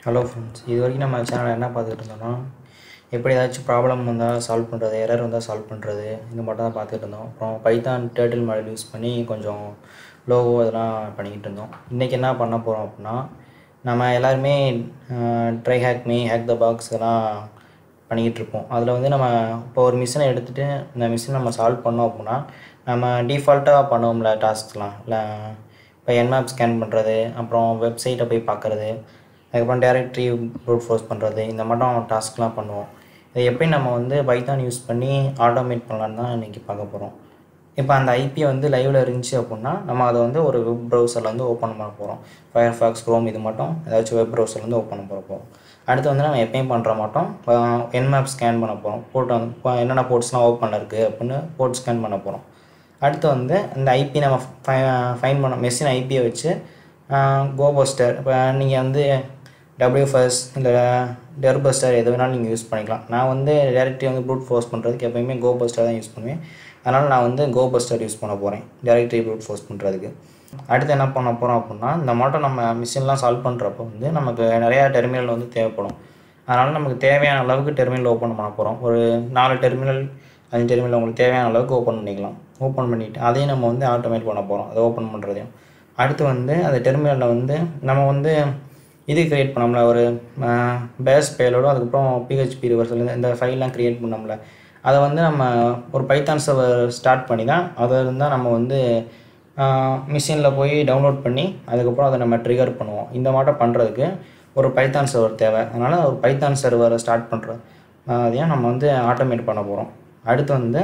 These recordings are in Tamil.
ஹலோ ஃப்ரெண்ட்ஸ் இது வரைக்கும் நம்ம சேனலில் என்ன பார்த்துட்டு இருந்தோம்னா எப்படி ஏதாச்சும் ப்ராப்ளம் வந்தால் சால்வ் பண்ணுறது எரர் வந்தால் சால்வ் பண்ணுறது இது மட்டும் தான் பார்த்துட்டு இருந்தோம் அப்புறம் பைத்தான் டேர்ட்டில் மாடல் யூஸ் பண்ணி கொஞ்சம் லோகோ இதெல்லாம் பண்ணிக்கிட்டு இருந்தோம் இன்றைக்கி என்ன பண்ண போகிறோம் அப்படின்னா நம்ம எல்லாருமே TryHackMe Hack the Box இதெல்லாம் பண்ணிக்கிட்டு இருப்போம் அதில் வந்து நம்ம இப்போ ஒரு மிஷினை எடுத்துகிட்டு இந்த மிஷின் நம்ம சால்வ் பண்ணோம் அப்படின்னா நம்ம டிஃபால்ட்டாக பண்ணுவோம்ல டாஸ்க்லாம் இல்லை இப்போ என்மேப் ஸ்கேன் பண்ணுறது அப்புறம் வெப்சைட்டை போய் பார்க்குறது அதுக்கப்புறம் டேரக்ட்ரி ப்ரூட் ஃபோர்ஸ் பண்ணுறது இந்த மட்டும் டாஸ்க்லாம் பண்ணுவோம் இதை எப்படி நம்ம வந்து பைத்தான் யூஸ் பண்ணி ஆட்டோமேட் பண்ணலான்னு தான் இன்றைக்கி பார்க்க போகிறோம் இப்போ அந்த ஐபி வந்து லைவில் இருந்துச்சு அப்படின்னா நம்ம அதை வந்து ஒரு வெப் ப்ரௌசரில் வந்து ஓப்பன் பண்ண போகிறோம் ஃபயர் ஃபாக்ஸ் க்ரோம் இது மட்டும் ஏதாச்சும் வெப் ப்ரௌசரில் வந்து ஓப்பன் பண்ண போகிறோம் அடுத்து வந்து நம்ம எப்பயும் பண்ணுற மாட்டோம் என்மேப் ஸ்கேன் பண்ண போகிறோம் போர்ட் வந்து இப்போ என்னென்ன போர்ட்ஸ்லாம் ஓப்பன் இருக்குது அப்படின்னு போர்ட் ஸ்கேன் பண்ண போகிறோம் அடுத்து வந்து இந்த ஐபி நம்ம ஃபை ஃபைன் பண்ண மெஷின் ஐபியை வச்சு கோபஸ்டர் இப்போ நீங்கள் வந்து டபிள்யூஎஃப்எஸ் இல்லை டெர்பஸ்டர் எது வேணாலும் நீங்கள் யூஸ் பண்ணிக்கலாம் நான் வந்து டேரக்ட்லி வந்து ப்ரூட் ஃபோர்ஸ் பண்ணுறதுக்கு எப்போயுமே கோபஸ்டர் தான் யூஸ் பண்ணுவேன் அதனால் நான் வந்து கோபஸ்டர் யூஸ் பண்ண போகிறேன் டேரக்ட்லி ப்ரூட் ஃபோர்ஸ் பண்ணுறதுக்கு அடுத்து என்ன பண்ண போகிறோம் அப்படின்னா இந்த மாட்டம் நம்ம மிஷின்லாம் சால்வ் பண்ணுறப்போ வந்து நமக்கு நிறையா டெர்மினல் வந்து தேவைப்படும் அதனால் நமக்கு தேவையான அளவுக்கு டெர்மினல் ஓப்பன் பண்ண போகிறோம் ஒரு நாலு டெர்மினல் அஞ்சு டெர்மினல் உங்களுக்கு தேவையான அளவுக்கு ஓப்பன் பண்ணிக்கலாம் ஓப்பன் பண்ணிவிட்டு அதையும் நம்ம வந்து ஆட்டோமேட் பண்ண போகிறோம் அதை ஓப்பன் பண்ணுறதையும் அடுத்து வந்து அந்த டெர்மினலில் வந்து நம்ம வந்து இது க்ரியேட் பண்ணோம்ல ஒரு பேஸ் பேலோடும் அதுக்கப்புறம் பிஹெச்பி ரிவர்சல் இந்த ஃபைல்லாம் க்ரியேட் பண்ணோம்ல அதை வந்து நம்ம ஒரு பைத்தான் சர்வர் ஸ்டார்ட் பண்ணி தான் அதை இருந்தால் நம்ம வந்து மிஷினில் போய் டவுன்லோட் பண்ணி அதுக்கப்புறம் அதை நம்ம ட்ரிகர் பண்ணுவோம் இந்த மாட்டம் பண்ணுறதுக்கு ஒரு பைத்தான் சர்வர் தேவை அதனால் ஒரு பைத்தான் சர்வரை ஸ்டார்ட் பண்ணுறது அதையும் நம்ம வந்து ஆட்டோமேட் பண்ண போகிறோம் அடுத்து வந்து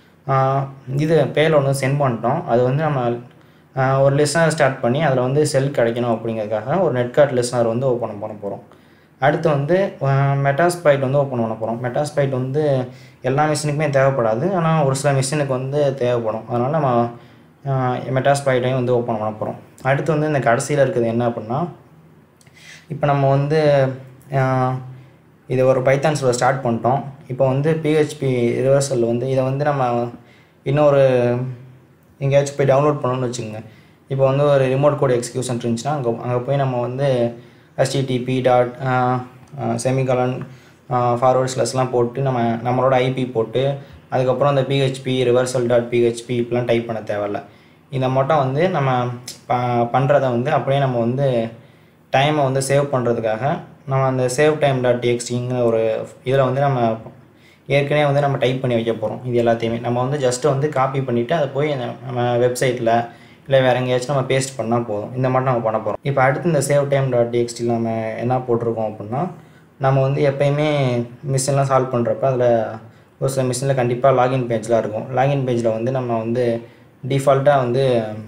இது பேல் ஒன்று சென்ட் பண்ணிட்டோம் அது வந்து நம்ம ஒரு லிஸ்னர் ஸ்டார்ட் பண்ணி அதில் வந்து செல் கிடைக்கணும் அப்படிங்கிறதுக்காக ஒரு நெட் கார்ட் லிஸ்னர் வந்து ஓப்பன் பண்ண போகிறோம் அடுத்து வந்து மெட்டாஸ்பைட் வந்து ஓப்பன் பண்ண போகிறோம் மெட்டாஸ்பைட் வந்து எல்லா மிஷினுக்குமே தேவைப்படாது ஆனால் ஒரு சில மிஷினுக்கு வந்து தேவைப்படும் அதனால் நம்ம மெட்டாஸ்பைட்டையும் வந்து ஓப்பன் பண்ண போகிறோம் அடுத்து வந்து இந்த கடைசியில் இருக்கிறது என்ன அப்படின்னா இப்போ நம்ம வந்து இது ஒரு பைத்தான் சொல்ல ஸ்டார்ட் பண்ணிட்டோம் இப்போ வந்து பிஹெச்பி ரிவர்சல் வந்து இதை வந்து நம்ம இன்னொரு எங்கேயாச்சும் போய் டவுன்லோட் பண்ணணும்னு வச்சுக்கோங்க இப்போ வந்து ஒரு ரிமோட் கோட் எக்ஸிக்யூஷன் இருந்துச்சுன்னா அங்கே அங்கே போய் நம்ம வந்து HTTP dot semicolon forward slash slash போட்டு நம்ம நம்மளோட ஐபி போட்டு அதுக்கப்புறம் அந்த பிஹெச்பி ரிவர்சல் டாட் பிஹெச்பி இப்படிலாம் டைப் பண்ண தேவையில்ல இதை மட்டும் வந்து நம்ம ப பண்ணுறத வந்து அப்படியே நம்ம வந்து டைமை வந்து சேவ் பண்ணுறதுக்காக நம்ம அந்த சேவ் டைம் டாட் டிஎக்ஸ்டிங்கிற ஒரு இதில் வந்து நம்ம ஏற்கனவே வந்து நம்ம டைப் பண்ணி வைக்க போகிறோம் இது எல்லாத்தையுமே நம்ம வந்து ஜஸ்ட்டு வந்து காப்பி பண்ணிவிட்டு அதை போய் நம்ம வெப்சைட்டில் இல்லை வேறு எங்கேயாச்சும் நம்ம பேஸ்ட் பண்ணால் போதும் இந்த மாதிரி நம்ம பண்ண போகிறோம் இப்போ அடுத்து இந்த சேவ் டைம் டாட் டிஎக்ஸ்டியில் நம்ம என்ன போட்டிருக்கோம் அப்படின்னா நம்ம வந்து எப்போயுமே மிஷின்லாம் சால்வ் பண்ணுறப்ப அதில் ஒரு சில மிஷினில் கண்டிப்பாக லாகின் பேஜ்லாம் இருக்கும் லாகின் பேஜில் வந்து நம்ம வந்து டிஃபால்ட்டாக வந்து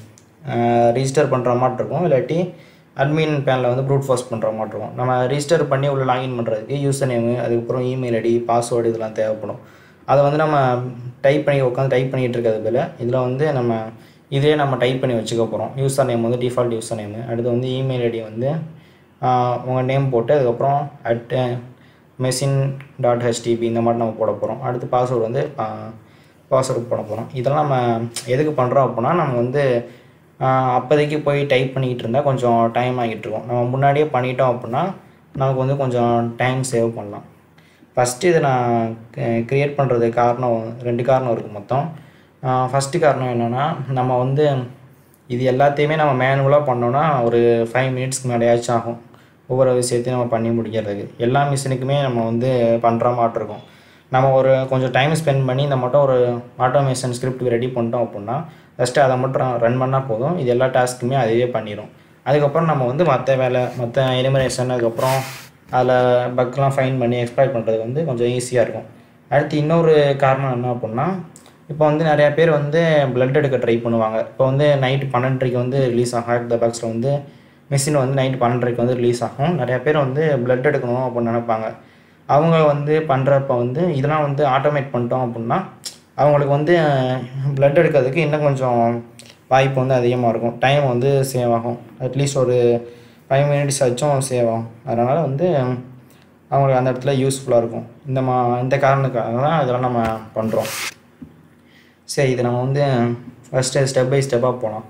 ரிஜிஸ்டர் பண்ணுற மாதிரி இருக்கும் இல்லாட்டி அட்மின் பேனில் வந்து ப்ரூட் ஃபோர்ஸ் பண்ணுற மாதிரி இருக்கும் நம்ம ரிஜிஸ்டர் பண்ணி உள்ள லாகின் பண்ணுறதுக்கு யூசர் நேமு அதுக்கப்புறம் இமெயில் ஐடி பாஸ்வேர்டு இதெல்லாம் தேவைப்படும் அதை வந்து நம்ம டைப் பண்ணி உட்காந்து டைப் பண்ணிகிட்டு இருக்கிறது போல் இதில் வந்து நம்ம இதே நம்ம டைப் பண்ணி வச்சுக்க போகிறோம் யூசர் நேம் வந்து டிஃபால்ட் யூசர் நேமு அடுத்து வந்து இமெயில் ஐடி வந்து உங்கள் நேம் போட்டு அதுக்கப்புறம் அட் மெஷின் டாட் ஹெச்டிபி இந்த மாதிரி நம்ம போட போகிறோம் அடுத்து பாஸ்வேர்டு வந்து பாஸ்வேர்டு போட போகிறோம் இதெல்லாம் நம்ம எதுக்கு பண்ணுறோம் அப்படின்னா நம்ம வந்து அப்போதைக்கு போய் டைப் பண்ணிக்கிட்டு இருந்தால் கொஞ்சம் டைம் ஆகிட்டு இருக்கும் நம்ம முன்னாடியே பண்ணிட்டோம் அப்படின்னா நமக்கு வந்து கொஞ்சம் டைம் சேவ் பண்ணலாம் ஃபஸ்ட்டு இதை நான் க்ரியேட் பண்ணுறதுக்கு காரணம் ரெண்டு காரணம் இருக்குது மொத்தம் ஃபஸ்ட்டு காரணம் என்னென்னா நம்ம வந்து இது எல்லாத்தையுமே நம்ம மேனுவலாக பண்ணோன்னா ஒரு ஃபைவ் மினிட்ஸ்க்கு மேலேயாச்சும் ஆகும் ஒவ்வொரு விஷயத்தையும் நம்ம பண்ணி முடிக்கிறதுக்கு எல்லா மிஷினுக்குமே நம்ம வந்து பண்ணுற மாட்டு இருக்கும் நம்ம ஒரு கொஞ்சம் டைம் ஸ்பெண்ட் பண்ணி இந்த மட்டும் ஒரு ஆட்டோமேஷன் ஸ்கிரிப்ட் ரெடி பண்ணிட்டோம் அப்படின்னா ஜஸ்ட்டு அதை மட்டும் ரன் பண்ணால் போதும் இது எல்லா டாஸ்க்குமே அதுவே பண்ணிடும் அதுக்கப்புறம் நம்ம வந்து மற்ற வேலை மற்ற எலிமினேஷன் அதுக்கப்புறம் அதில் பக்லாம் ஃபைன் பண்ணி எக்ஸ்ப்ளாய்ட் பண்ணுறது வந்து கொஞ்சம் ஈஸியாக இருக்கும் அடுத்து இன்னொரு காரணம் என்ன அப்படின்னா இப்போ வந்து நிறையா பேர் வந்து பிளட் எடுக்க ட்ரை பண்ணுவாங்க இப்போ வந்து நைட்டு பன்னெண்டரைக்கு வந்து ரிலீஸ் ஆகும் ஹேக் த பாக்ஸில் வந்து மிஷின் வந்து நைட்டு பன்னெண்டரைக்கு வந்து ரிலீஸ் ஆகும் நிறையா பேர் வந்து பிளட் எடுக்கணும் அப்படின்னு நினைப்பாங்க அவங்க வந்து பண்ணுறப்ப வந்து இதெல்லாம் வந்து ஆட்டோமேட் பண்ணிட்டோம் அப்படின்னா அவங்களுக்கு வந்து பிளட் எடுக்கிறதுக்கு இன்னும் கொஞ்சம் வாய்ப்பு வந்து அதிகமாக இருக்கும் டைம் வந்து சேவ் ஆகும் அட்லீஸ்ட் ஒரு ஃபைவ் மினிட்ஸ் ஆச்சும் சேவ் ஆகும் அதனால் வந்து அவங்களுக்கு அந்த இடத்துல யூஸ்ஃபுல்லாக இருக்கும் இந்த மா இந்த காரணத்துக்காக தான் இதெல்லாம் நம்ம பண்ணுறோம் சரி இதை நம்ம வந்து ஃபஸ்ட்டு ஸ்டெப் பை ஸ்டெப்பாக போகலாம்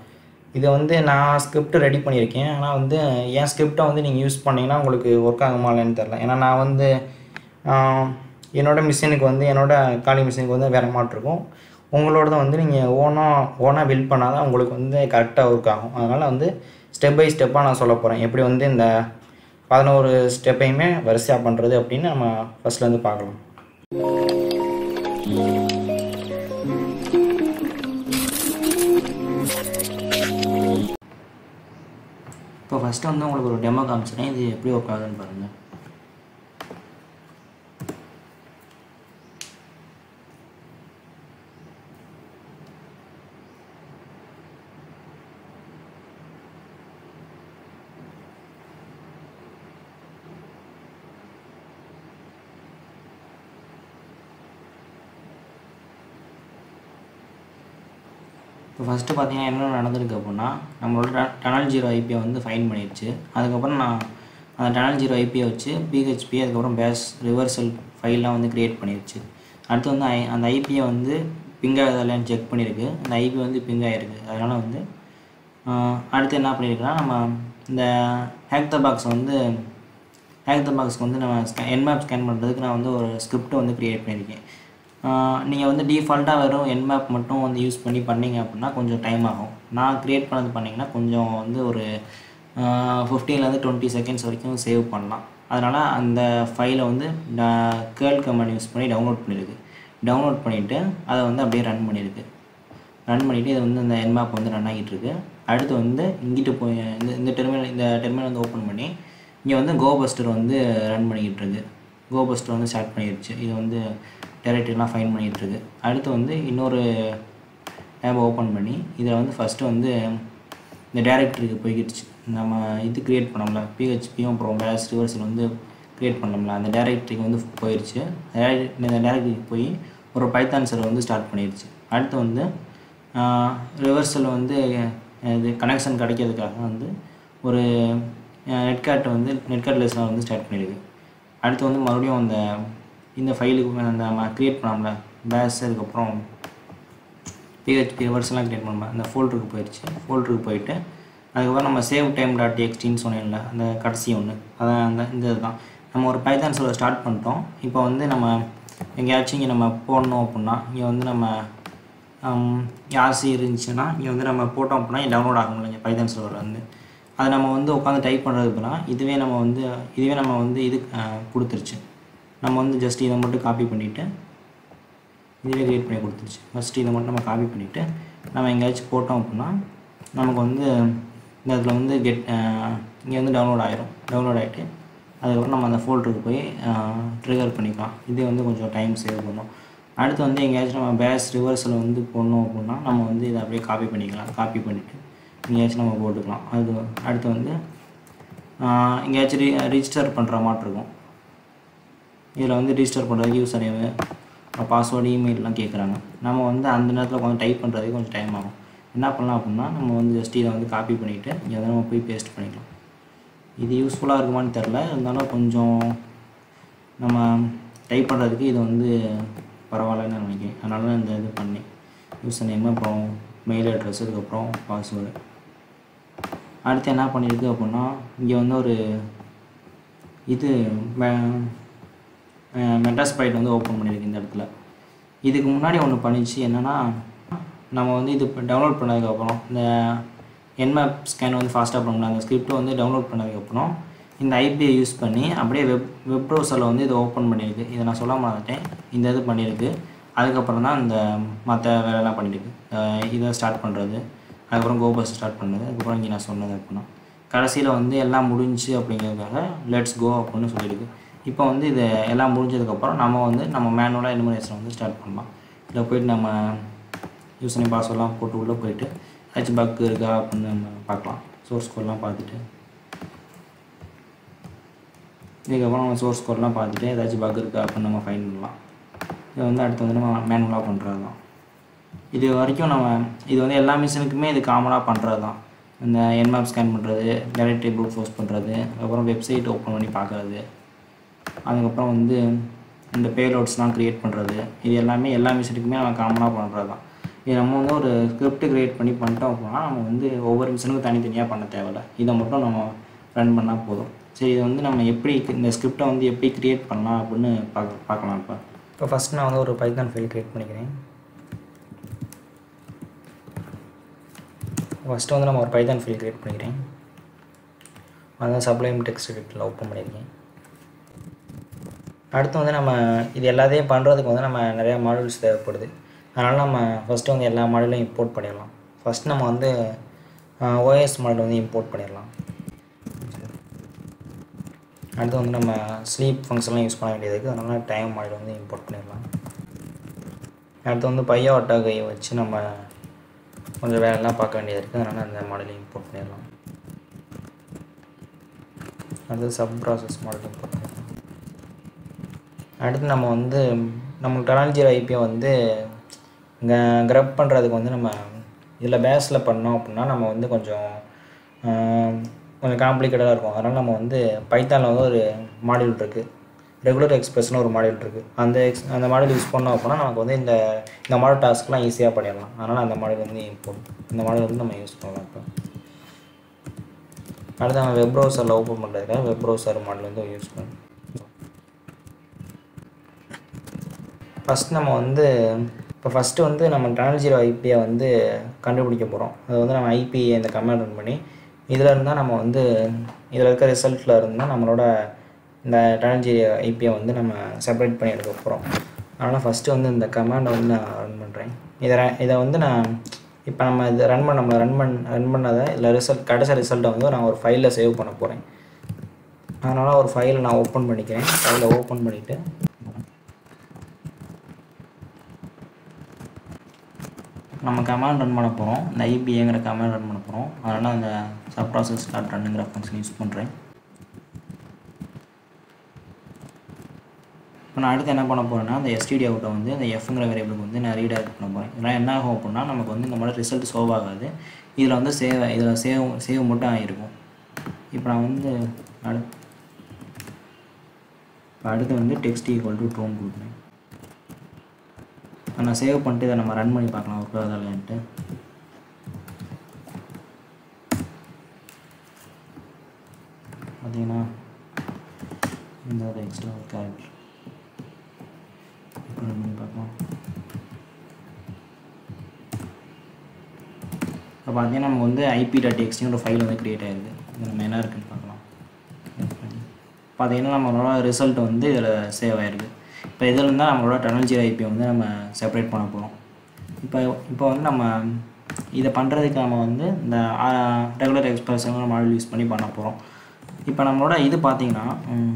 இதை வந்து நான் ஸ்கிரிப்ட் ரெடி பண்ணியிருக்கேன் ஆனால் வந்து என் ஸ்கிரிப்டை வந்து நீங்கள் யூஸ் பண்ணிங்கன்னா உங்களுக்கு ஒர்க் ஆகுமா இல்லைன்னு தெரில ஏன்னா நான் வந்து ஆஹ், என்னோட மிஷினுக்கு வந்து என்னோட காலி மிஷினுக்கு வந்து வேறு மாட்டு இருக்கும் உங்களோடத வந்து நீங்கள் ஓனாக ஓனாக பில்ட் பண்ணால் தான் உங்களுக்கு வந்து கரெக்டாக ஒர்க் ஆகும் அதனால் வந்து ஸ்டெப் பை ஸ்டெப்பாக நான் சொல்ல போகிறேன் எப்படி வந்து இந்த பதினோரு ஸ்டெப்பையுமே வரிசையாக பண்ணுறது அப்படின்னு நம்ம ஃபஸ்ட்லேருந்து பார்க்கலாம் இப்போ ஃபஸ்ட்டு வந்து உங்களுக்கு ஒரு டெமோ காமிச்சிட்டேன் இது எப்படி ஒர்க் ஆகுதுன்னு பாருங்கள் இப்போ ஃபஸ்ட்டு பார்த்தீங்கன்னா என்ன நடந்திருக்கு அப்படின்னா நம்மளோட டனல் ஜீரோ ஐபியை வந்து ஃபைன் பண்ணிடுச்சு அதுக்கப்புறம் நான் அந்த டனல் ஜீரோ ஐபியை வச்சு பிஹெச்பி அதுக்கப்புறம் பேஸ் ரிவர்சல் ஃபைல்லாம் வந்து க்ரியேட் பண்ணிடுச்சு அடுத்து வந்து ஐ அந்த ஐபியை வந்து பிங் ஆகுதான்னு செக் பண்ணியிருக்கு அந்த ஐபி வந்து பிங் ஆகிருக்கு அதனால் வந்து ஆஹ், அடுத்து என்ன பண்ணியிருக்குன்னா நம்ம இந்த ஹேக் த பாக்ஸ் வந்து ஹேக் த பாக்ஸ்க்கு வந்து நம்ம ஸ்கே என்மேப் ஸ்கேன் பண்ணுறதுக்கு நான் வந்து ஒரு ஸ்கிரிப்ட் வந்து க்ரியேட் பண்ணியிருக்கேன் நீங்கள் வந்து டிஃபால்ட்டாக வெறும் என்மேப் மட்டும் வந்து யூஸ் பண்ணி பண்ணீங்க அப்படின்னா கொஞ்சம் டைம் ஆகும் நான் க்ரியேட் பண்ணது பண்ணிங்கன்னா கொஞ்சம் வந்து ஒரு ஃபிஃப்டீன்லேருந்து டுவெண்ட்டி செகண்ட்ஸ் வரைக்கும் சேவ் பண்ணலாம் அதனால் அந்த ஃபைலை வந்து கேர்ள் கமெண்ட் யூஸ் பண்ணி டவுன்லோட் பண்ணியிருக்கு டவுன்லோட் பண்ணிவிட்டு அதை வந்து அப்படியே ரன் பண்ணியிருக்கு ரன் பண்ணிவிட்டு இது வந்து இந்த என்மேப் வந்து ரன் ஆகிட்டு இருக்கு அடுத்து வந்து இங்கிட்டு போய் இந்த இந்த டெர்மினல் இந்த டெர்மினல் வந்து ஓப்பன் பண்ணி இங்கே வந்து கோபஸ்டர் வந்து ரன் பண்ணிக்கிட்டு இருக்கு கோபஸ்டர் வந்து ஸ்டார்ட் பண்ணிடுச்சு இது வந்து டேரக்டரிலாம் ஃபைன் பண்ணிகிட்டு இருக்கு அடுத்து வந்து இன்னொரு டேப் ஓப்பன் பண்ணி இதில் வந்து ஃபஸ்ட்டு வந்து இந்த டேரக்டரிக்கு போய்கிடுச்சு நம்ம இது க்ரியேட் பண்ணோம்ல பிஹெச்பியும் அப்புறம் பேஸ் ரிவர்சல் வந்து க்ரியேட் பண்ணோம்ல அந்த டேரக்டரிக்கு வந்து போயிடுச்சு direct- இந்த டேரக்டரிக்கு போய் ஒரு பைத்தான் சர்வர் வந்து ஸ்டார்ட் பண்ணிடுச்சு அடுத்து வந்து ரிவர்சல் வந்து இது கனெக்ஷன் கிடைக்கிறதுக்காக வந்து ஒரு நெட்கார்ட் வந்து நெட்கார்ட் லெஸ்ஸில் வந்து ஸ்டார்ட் பண்ணியிருக்கு அடுத்து வந்து மறுபடியும் அந்த இந்த ஃபைலுக்கு அந்த நம்ம க்ரியேட் பண்ணோம்ல பேஸ் அதுக்கப்புறம் பிஹெச்பி ரிவர்ஸ்லாம் க்ரியேட் பண்ணோம் அந்த ஃபோல்டருக்கு போயிடுச்சு ஃபோல்டருக்கு போயிட்டு அதுக்கப்புறம் நம்ம சேவ் டைம் டாட் எக்ஸ்டின்னு சொன்னேன்ல அந்த கடைசி ஒன்று அதான் அந்த இந்த இதுதான் நம்ம ஒரு பைத்தான் சொல்ல ஸ்டார்ட் பண்ணிட்டோம் இப்போ வந்து நம்ம எங்கேயாச்சும் இங்கே நம்ம போடணும் அப்படின்னா இங்கே வந்து நம்ம யாசி இருந்துச்சுன்னா இங்கே வந்து நம்ம போட்டோம் அப்படின்னா டவுன்லோட் ஆகும் இல்லைங்க பைத்தான் சர்வரில் வந்து அதை நம்ம வந்து உட்காந்து டைப் பண்ணுறதுக்கு பதிலாக இதுவே நம்ம வந்து இதுவே நம்ம வந்து இது அஹ், கொடுத்துருச்சு நம்ம வந்து ஜஸ்ட் இதை மட்டும் காப்பி பண்ணிவிட்டு இதுவே க்ரியேட் பண்ணி கொடுத்துருச்சு ஃபஸ்ட்டு இதை மட்டும் நம்ம காப்பி பண்ணிவிட்டு நம்ம எங்கேயாச்சும் போட்டோம் அப்படின்னா நமக்கு வந்து இந்த இடத்துல வந்து கெட் இங்கே வந்து டவுன்லோட் ஆயிரும் டவுன்லோட் ஆகிட்டு அதுக்கப்புறம் நம்ம அந்த ஃபோல்டருக்கு போய் ட்ரிகர் பண்ணிக்கலாம் இது வந்து கொஞ்சம் டைம் சேவ் பண்ணும் அடுத்து வந்து எங்கேயாச்சும் நம்ம பேஸ் ரிவர்ஸில் வந்து போடணும் அப்படின்னா நம்ம வந்து இதை அப்படியே காப்பி பண்ணிக்கலாம் காப்பி பண்ணிவிட்டு எங்கேயாச்சும் நம்ம போட்டுக்கலாம் அது அடுத்து வந்து ஆஹ், எங்கேயாச்சும் ரீ ரிஜிஸ்டர் பண்ணுற மாதிரி இருக்கும் இதில் வந்து ரிஜிஸ்டர் பண்ணுறதுக்கு யூசர் நேமு பாஸ்வேர்டு இமெயிலெலாம் கேட்குறாங்க நம்ம வந்து அந்த நேரத்தில் கொஞ்சம் டைப் பண்ணுறதுக்கு கொஞ்சம் டைம் ஆகும் என்ன பண்ணலாம் அப்படின்னா நம்ம வந்து ஜஸ்ட் இதை வந்து காப்பி பண்ணிவிட்டு இதை வந்து நம்ம போய் பேஸ்ட் பண்ணிக்கலாம் இது யூஸ்ஃபுல்லாக இருக்குமான்னு தெரில இருந்தாலும் கொஞ்சம் நம்ம டைப் பண்ணுறதுக்கு இது வந்து பரவாயில்லன்னு நான் நினைக்கிறேன் அதனால தான் இந்த இது பண்ணேன் யூசர் நேமு அப்புறம் மெயில் அட்ரஸ் அதுக்கப்புறம் பாஸ்வேர்டு அடுத்து என்ன பண்ணியிருக்கு அப்படின்னா இங்கே வந்து ஒரு இது மெட்டாஸ்பைட் வந்து ஓப்பன் பண்ணியிருக்கு இந்த இடத்துல இதுக்கு முன்னாடி ஒன்று பண்ணிச்சு என்னென்னா நம்ம வந்து இது டவுன்லோட் பண்ணதுக்கப்புறம் இந்த என்மேப் ஸ்கேன் வந்து ஃபாஸ்ட்டாக பண்ணணும் அந்த ஸ்கிரிப்ட் வந்து டவுன்லோட் பண்ணதுக்கப்புறம் இந்த ஐபியை யூஸ் பண்ணி அப்படியே வெப் வெப் ப்ரௌசரில் வந்து இதை ஓப்பன் பண்ணியிருக்கு இதை நான் சொல்ல மாட்டேன் இந்த இது பண்ணியிருக்கு அதுக்கப்புறம் தான் இந்த மற்ற வேலையெல்லாம் பண்ணியிருக்கு அஹ் இதை ஸ்டார்ட் பண்ணுறது அதுக்கப்புறம் கோபஸ் ஸ்டார்ட் பண்ணது அதுக்கப்புறம் இங்கே நான் சொன்னது அப்படின்னா கடைசியில் வந்து எல்லாம் முடிஞ்சுச்சு அப்படிங்கிறதுக்காக லெட்ஸ் கோ அப்படின்னு சொல்லியிருக்கு இப்போ வந்து இது எல்லாம் முடிஞ்சதுக்கப்புறம் நம்ம வந்து நம்ம மேனுவலாக எனிமரேஷன் வந்து ஸ்டார்ட் பண்ணலாம் இதில் போயிட்டு நம்ம யூஸ் நேம் பாஸ்வேர்ட்லாம் போட்டு உள்ளே போயிட்டு ஏதாச்சும் பக் இருக்கா அப்படின்னு நம்ம பார்க்கலாம் சோர்ஸ் கோட்லாம் பார்த்துட்டு இதுக்கப்புறம் நம்ம சோர்ஸ் கோட்லாம் பார்த்துட்டு ஏதாச்சும் பக் இருக்கா அப்படின்னு நம்ம ஃபைன் பண்ணலாம் இது வந்து அடுத்து வந்து நம்ம மேனுவலாக பண்ணுறது தான் இது வரைக்கும் நம்ம இது வந்து எல்லா மிஷினுக்குமே இது காமனாக பண்ணுறது தான் இந்த என்மேப் ஸ்கேன் பண்ணுறது டைரக்டரி ப்ரூட் ஃபோர்ஸ் பண்ணுறது அதுக்கப்புறம் வெப்சைட் ஓப்பன் பண்ணி பார்க்குறது அதுக்கப்புறம் வந்து இந்த பேலோட்ஸ்லாம் க்ரியேட் பண்ணுறது இது எல்லாமே எல்லா மிஷினுக்குமே நம்ம காமனாக பண்ணுறது தான் இது நம்ம வந்து ஒரு ஸ்கிரிப்ட் க்ரியேட் பண்ணி பண்ணிட்டோம் அப்படின்னா நம்ம வந்து ஒவ்வொரு மிஷினுக்கும் தனித்தனியாக பண்ண தேவையில்ல இதை மட்டும் நம்ம ரன் பண்ணால் போதும் சரி இது வந்து நம்ம எப்படி இந்த ஸ்கிரிப்டை வந்து எப்படி க்ரியேட் பண்ணலாம் அப்படின்னு பார்க்க பார்க்கலாம் இப்போ இப்போ ஃபஸ்ட் நான் வந்து ஒரு பைத்தான் ஃபைல் க்ரியேட் பண்ணிக்கிறேன் ஃபஸ்ட்டு வந்து நம்ம ஒரு பைத்தான் ஃபைல் க்ரியேட் பண்ணிக்கிறேன் அதான் சப்ளைம் டெக்ஸ்ட் எடிட்டில் ஓப்பன் பண்ணியிருக்கேன் அடுத்து வந்து நம்ம இது எல்லாத்தையும் பண்ணுறதுக்கு வந்து நம்ம நிறையா மாடல்ஸ் தேவைப்படுது அதனால் நம்ம ஃபஸ்ட்டு வந்து எல்லா மாடலையும் இம்போர்ட் பண்ணிடலாம் ஃபஸ்ட் நம்ம வந்து ஓஎஸ் மாடல் வந்து இம்போர்ட் பண்ணிடலாம் அடுத்து வந்து நம்ம ஸ்லீப் ஃபங்க்ஷன்லாம் யூஸ் பண்ண வேண்டியது இருக்குது அதனால் டைம் மாடல் வந்து இம்போர்ட் பண்ணிடலாம் அடுத்து வந்து பையோ அட்டாகை வச்சு நம்ம கொஞ்சம் வேலைலாம் பார்க்க வேண்டியது இருக்குது அதனால் அந்த மாடலையும் இம்போர்ட் பண்ணிடலாம் அடுத்து சப் ப்ராசஸ் மாடல் இம்போர்ட் பண்ணிடலாம் அடுத்து நம்ம வந்து நம்ம டெக்னாலஜி ஐபியை வந்து இங்கே க்ரப் பண்ணுறதுக்கு வந்து நம்ம இதில் பேஸில் பண்ணோம் அப்படின்னா நம்ம வந்து கொஞ்சம் கொஞ்சம் காம்ப்ளிகேட்டடாக இருக்கும் அதனால் நம்ம வந்து பைத்தானில் வந்து ஒரு மாடியூல் இருக்குது ரெகுலர் எக்ஸ்பிரஸ்னு ஒரு மாடியூல் இருக்குது அந்த எக்ஸ் அந்த மாடல் யூஸ் பண்ணோம் அப்படின்னா நமக்கு வந்து இந்த இந்த மாடல் டாஸ்க்லாம் ஈஸியாக பண்ணிடலாம் அதனால் அந்த மாடல் வந்து இம்போர்ட் இந்த மாடல் வந்து நம்ம யூஸ் பண்ணலாம் இப்போ அடுத்து நம்ம வெப் ப்ரௌசரில் ஓப்பன் பண்ணுறதுக்காக வெப் ப்ரௌசர் மாடல் வந்து யூஸ் பண்ணணும் ஃபஸ்ட் நம்ம வந்து இப்போ ஃபஸ்ட்டு வந்து நம்ம டனல் ஜீரோ ஐபியை வந்து கண்டுபிடிக்க போகிறோம் அது வந்து நம்ம ஐபி இந்த கமெண்ட் ரன் பண்ணி இதில் இருந்தால் நம்ம வந்து இதில் இருக்க ரிசல்ட்டில் இருந்தால் நம்மளோட இந்த டனல் ஜீரோ ஐபியை வந்து நம்ம செப்பரேட் பண்ணி எடுக்க போகிறோம் அதனால் ஃபஸ்ட்டு வந்து இந்த கமாண்டை வந்து நான் ரன் பண்ணுறேன் இதை ர- இதை வந்து நான் இப்போ நம்ம இது ரன் பண்ண நம்ம ரன் பண்ண ரன் பண்ணதை இல்லை ரிசல்ட் கடைசி ரிசல்ட்டை வந்து நான் ஒரு ஃபைலில் சேவ் பண்ண போகிறேன் அதனால் ஒரு ஃபைலை நான் ஓப்பன் பண்ணிக்கிறேன் ஃபைலை ஓப்பன் பண்ணிவிட்டு நம்ம கமாண்ட் ரன் பண்ண போகிறோம் இந்த ஐபிஏங்கிற கமாண்ட் ரன் பண்ண போகிறோம் அதனால் அந்த சப் ப்ராசஸ் டாட் ரன்னுங்கிற ஃபங்க்ஷன் யூஸ் பண்ணுறேன் இப்போ நான் அடுத்து என்ன பண்ண போகிறேன்னா அந்த எஸ்டிடி அவுட்டை வந்து அந்த எஃப்ங்கிற வேரியபிளுக்கு வந்து நான் ரீடைரக்ட் பண்ண போகிறேன் இதெல்லாம் என்ன ஆகும் அப்படின்னா நமக்கு வந்து இந்த மாதிரி ரிசல்ட் சோவ் ஆகாது இதில் வந்து சேவ் இதில் சேவ் சேவ் மட்டும் ஆகிருக்கும் இப்போ நான் வந்து அடு இப்போ அடுத்து வந்து டெக்ஸ்ட் ஈக்குவல் டு ட்ரோன் கொடுக்குறேன் இப்போ நான் சேவ் பண்ணிட்டு இதை நம்ம ரன் பண்ணி பார்க்கலாம் ஒர்க் ஆகுதா இல்லைன்ட்டு பார்த்தீங்கன்னா இந்த ஒரு எக்ஸ்ட்ரா ஒரு கேரக்டர் இப்போ ரன் பண்ணி பார்க்கலாம் இப்போ பார்த்தீங்கன்னா நமக்கு வந்து ஐபி டாட் எக்ஸ்டின்னு ஒரு ஃபைல் வந்து க்ரியேட் ஆயிருக்கு இது நம்ம என்ன இருக்குன்னு பார்க்கலாம் பார்த்தீங்கன்னா நம்மளோட ரிசல்ட் வந்து இதில் சேவ் ஆயிருக்கு இப்போ இதில் இருந்தால் நம்மளோட டனல் ஜீரோ ஐபி வந்து நம்ம செப்பரேட் பண்ண போகிறோம் இப்போ இப்போ வந்து நம்ம இதை பண்ணுறதுக்கு நம்ம வந்து இந்த ரெகுலர் எக்ஸ்பிரஷன் மாடல் யூஸ் பண்ணி பண்ண போகிறோம் இப்போ நம்மளோட இது பார்த்தீங்கன்னா ம்,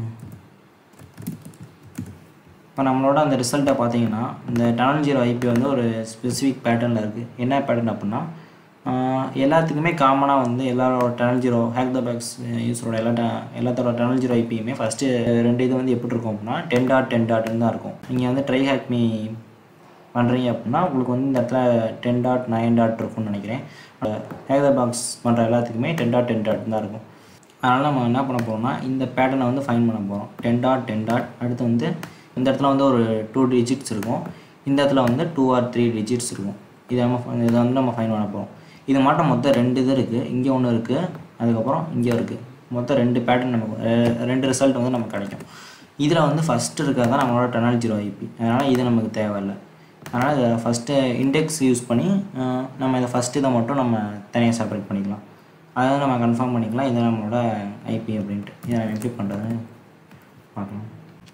இப்போ நம்மளோட அந்த ரிசல்ட்டை பார்த்தீங்கன்னா இந்த டனல் ஜீரோ ஐபி வந்து ஒரு ஸ்பெசிஃபிக் பேட்டர்னில் இருக்குது என்ன பேட்டர்ன் அப்படின்னா ஆஹ், எல்லாத்துக்குமே காமனாக வந்து எல்லாரோட tunnel zero hack the box யூஸரோட எல்லா ட- எல்லாத்தோட டனல் ஜீரோ ஐபியுமே ஃபஸ்ட்டு ரெண்டு இது வந்து எப்படி இருக்கும் அப்படின்னா டென் டாட் டென் டாட்னு தான் இருக்கும் நீங்கள் வந்து ட்ரை ஹேக் மீ பண்ணுறீங்க அப்படின்னா உங்களுக்கு வந்து இந்த இடத்துல டென் டாட் நைன் டாட் இருக்கும்னு நினைக்கிறேன் ஹேக் த பாக்ஸ் பண்ணுற எல்லாத்துக்குமே டென் டாட் டென் டாட் தான் இருக்கும் அதனால் நம்ம என்ன பண்ண போகிறோம்னா இந்த பேட்டர்னை வந்து ஃபைன் பண்ண போகிறோம் டென் டாட் டென் டாட் அடுத்து வந்து இந்த இடத்துல வந்து ஒரு டூ டிஜிட்ஸ் இருக்கும் இந்த இடத்துல வந்து டூ ஆர் த்ரீ டிஜிட்ஸ் இருக்கும் இதை நம்ம இதை வந்து நம்ம ஃபைன் பண்ண போகிறோம் இது மட்டும் மொத்தம் ரெண்டு இது இருக்குது இங்கே ஒன்று இருக்குது அதுக்கப்புறம் இங்கே இருக்குது மொத்தம் ரெண்டு பேட்டர்ன் நமக்கு ரெ- ரெண்டு ரிசல்ட் வந்து நமக்கு கிடைக்கும் இதில் வந்து ஃபஸ்ட்டு இருக்கிறது தான் நம்மளோட டனல் ஜீரோ ஐபி அதனால் இது நமக்கு தேவையில்லை அதனால் இதை ஃபஸ்ட்டு இண்டெக்ஸ் யூஸ் பண்ணி அஹ், நம்ம இதை ஃபஸ்ட்டு இதை மட்டும் நம்ம தனியாக செப்பரேட் பண்ணிக்கலாம் அதை வந்து நம்ம கன்ஃபார்ம் பண்ணிக்கலாம் இது நம்மளோட ஐபி அப்படின்ட்டு இதை நம்ம எப்படி பண்ணுறதுன்னு பார்க்கலாம்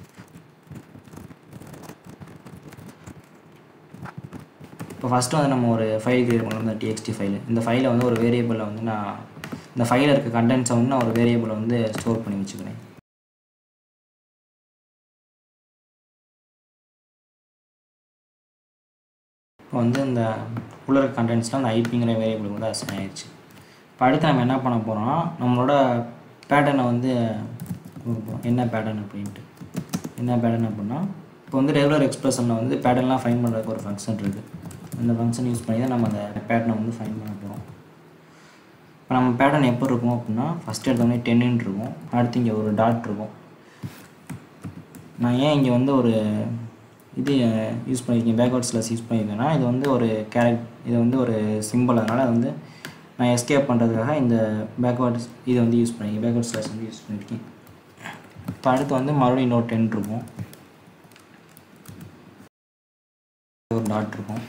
இப்போ ஃபஸ்ட்டு வந்து நம்ம ஒரு ஃபைல் கிரியேட் பண்ணலாம் இந்த டிஎக்ஸ்டி ஃபைல் இந்த ஃபைலை வந்து ஒரு வேரியபிளில் வந்து நான் இந்த ஃபைலில் இருக்க கண்டென்ட்ஸை வந்து நான் ஒரு வேரியபிளை வந்து ஸ்டோர் பண்ணி வச்சுக்கிறேன் இப்போ வந்து இந்த உள்ள இருக்க கண்டென்ட்ஸ்லாம் அந்த ஐபிங்கிற வேரியபிள் வந்து அசைன் ஆயிடுச்சு இப்போ அடுத்து நம்ம என்ன பண்ண போகிறோம்னா நம்மளோட பேட்டர்னை வந்து கொடுப்போம். என்ன பேட்டர்ன் அப்படின்ட்டு என்ன பேட்டர்ன் அப்படின்னா இப்போ வந்து ரெகுலர் எக்ஸ்பிரஷனில் வந்து பேட்டர்ன்லாம் ஃபைன் பண்ணுறதுக்கு ஒரு ஃபங்க்ஷன் இருக்குது அந்த ஃபங்க்ஷன் யூஸ் பண்ணி தான் நம்ம அந்த பேட்டர்னை வந்து ஃபைன் பண்ண போகிறோம் இப்போ நம்ம பேட்டர்ன் எப்போ இருக்கும் அப்படின்னா ஃபஸ்ட் எடுத்தோடனே டென்னு இருக்கும் அடுத்து இங்கே ஒரு டாட் இருக்கும் நான் ஏன் இங்கே வந்து ஒரு இது யூஸ் பண்ணியிருக்கேன் பேக்வர்ட் ஸ்லாஸ் யூஸ் பண்ணியிருக்கேன்னா இது வந்து ஒரு கேரக்ட் இது வந்து ஒரு சிம்பிள் அதனால் அது வந்து நான் எஸ்கேப் பண்ணுறதுக்காக இந்த பேக்வேர்ட்ஸ் இதை வந்து யூஸ் பண்ணியிருக்கேன் பேக்வர்ட் ஸ்லாஸ் வந்து யூஸ் பண்ணியிருக்கேன் இப்போ அடுத்து வந்து மறுபடியும் இன்னொரு டென் இருக்கும் ஒரு டாட் இருக்கும்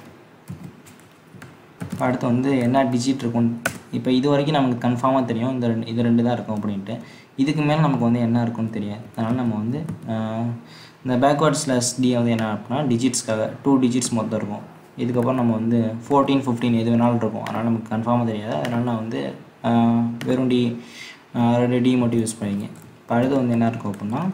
இப்போ அடுத்து வந்து என்ன டிஜிட் இருக்கும் இப்போ இது வரைக்கும் நமக்கு கன்ஃபார்மாக தெரியும் இந்த ரெண்டு இது ரெண்டு தான் இருக்கும் அப்படின்ட்டு இதுக்கு மேலே நமக்கு வந்து என்ன இருக்கும்னு தெரியாது அதனால் நம்ம வந்து ஆஹ், இந்த பேக்வேர்ட் ஸ்லாஷ் டி வந்து என்ன அப்படின்னா டிஜிட்ஸ்க்காக டூ டிஜிட்ஸ் மொத்தம் இருக்கும் இதுக்கப்புறம் நம்ம வந்து ஃபோர்டீன் ஃபிஃப்டீன் எது வேணாலும் இருக்கும் அதனால் நமக்கு கன்ஃபார்மாக தெரியாது அதனால் நான் வந்து ஆஹ், வெறும் டி ஆஹ், ரெண்டு டி மட்டும் யூஸ் பண்ணிக்கேன் இப்போ அடுத்து வந்து என்ன இருக்கும் அப்படின்னா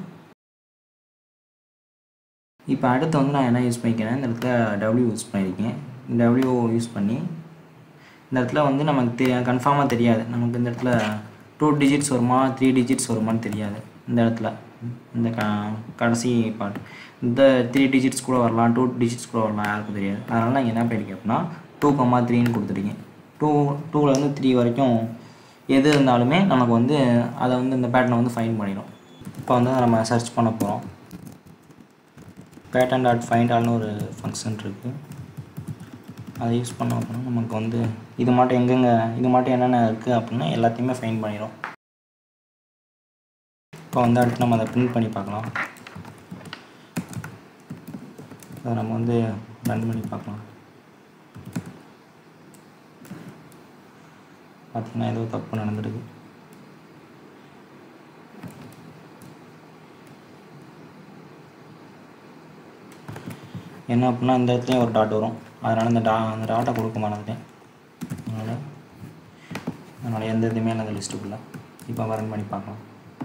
இப்போ அடுத்து வந்து நான் என்ன யூஸ் பண்ணிக்கிறேன் இந்த இடத்துல டபிள்யூ யூஸ் பண்ணியிருக்கேன் டபிள்யூ யூஸ் பண்ணி இந்த இடத்துல வந்து நமக்கு தெ கன்ஃபார்மாக தெரியாது நமக்கு இந்த இடத்துல டூ டிஜிட்ஸ் வருமா த்ரீ டிஜிட்ஸ் வருமான்னு தெரியாது இந்த இடத்துல இந்த க கடைசி பார்ட் இந்த த்ரீ டிஜிட்ஸ் கூட வரலாம் டூ டிஜிட்ஸ் கூட வரலாம் யாருக்கும் தெரியாது அதனால் நான் என்ன பண்ணியிருக்கேன் அப்படின்னா டூ கம்மா த்ரீன்னு கொடுத்துருக்கேன் டூ டூலேருந்து த்ரீ வரைக்கும் எது இருந்தாலுமே நமக்கு வந்து அதை வந்து இந்த பேட்டர்னை வந்து ஃபைன் பண்ணிடும் இப்போ வந்து நம்ம சர்ச் பண்ண போகிறோம் பேட்டன் டாட் ஃபைண்ட் ஆல்னு ஒரு ஃபங்க்ஷன் இருக்குது அதை யூஸ் பண்ணோம் அப்படின்னா நமக்கு வந்து இது மட்டும் எங்கெங்கே இது மட்டும் என்னென்ன இருக்குது அப்படின்னா எல்லாத்தையுமே ஃபைன் பண்ணிடும் இப்போ வந்து அடுத்து நம்ம அதை பிரிண்ட் பண்ணி பார்க்கலாம் அதை நம்ம வந்து ரன் பண்ணி பார்க்கலாம் பார்த்தீங்கன்னா ஏதோ தப்பு நடந்திருக்கு என்ன அப்படின்னா இந்த இடத்துலையும் ஒரு டாட் வரும் அதனால் இந்த டா அந்த டாட்டை கொடுக்க மறந்துட்டேன் அதனால் அதனால் எந்த இதுவுமே அந்த லிஸ்ட்டுக்குள்ளே இப்போ ரன் பண்ணி பார்க்கலாம்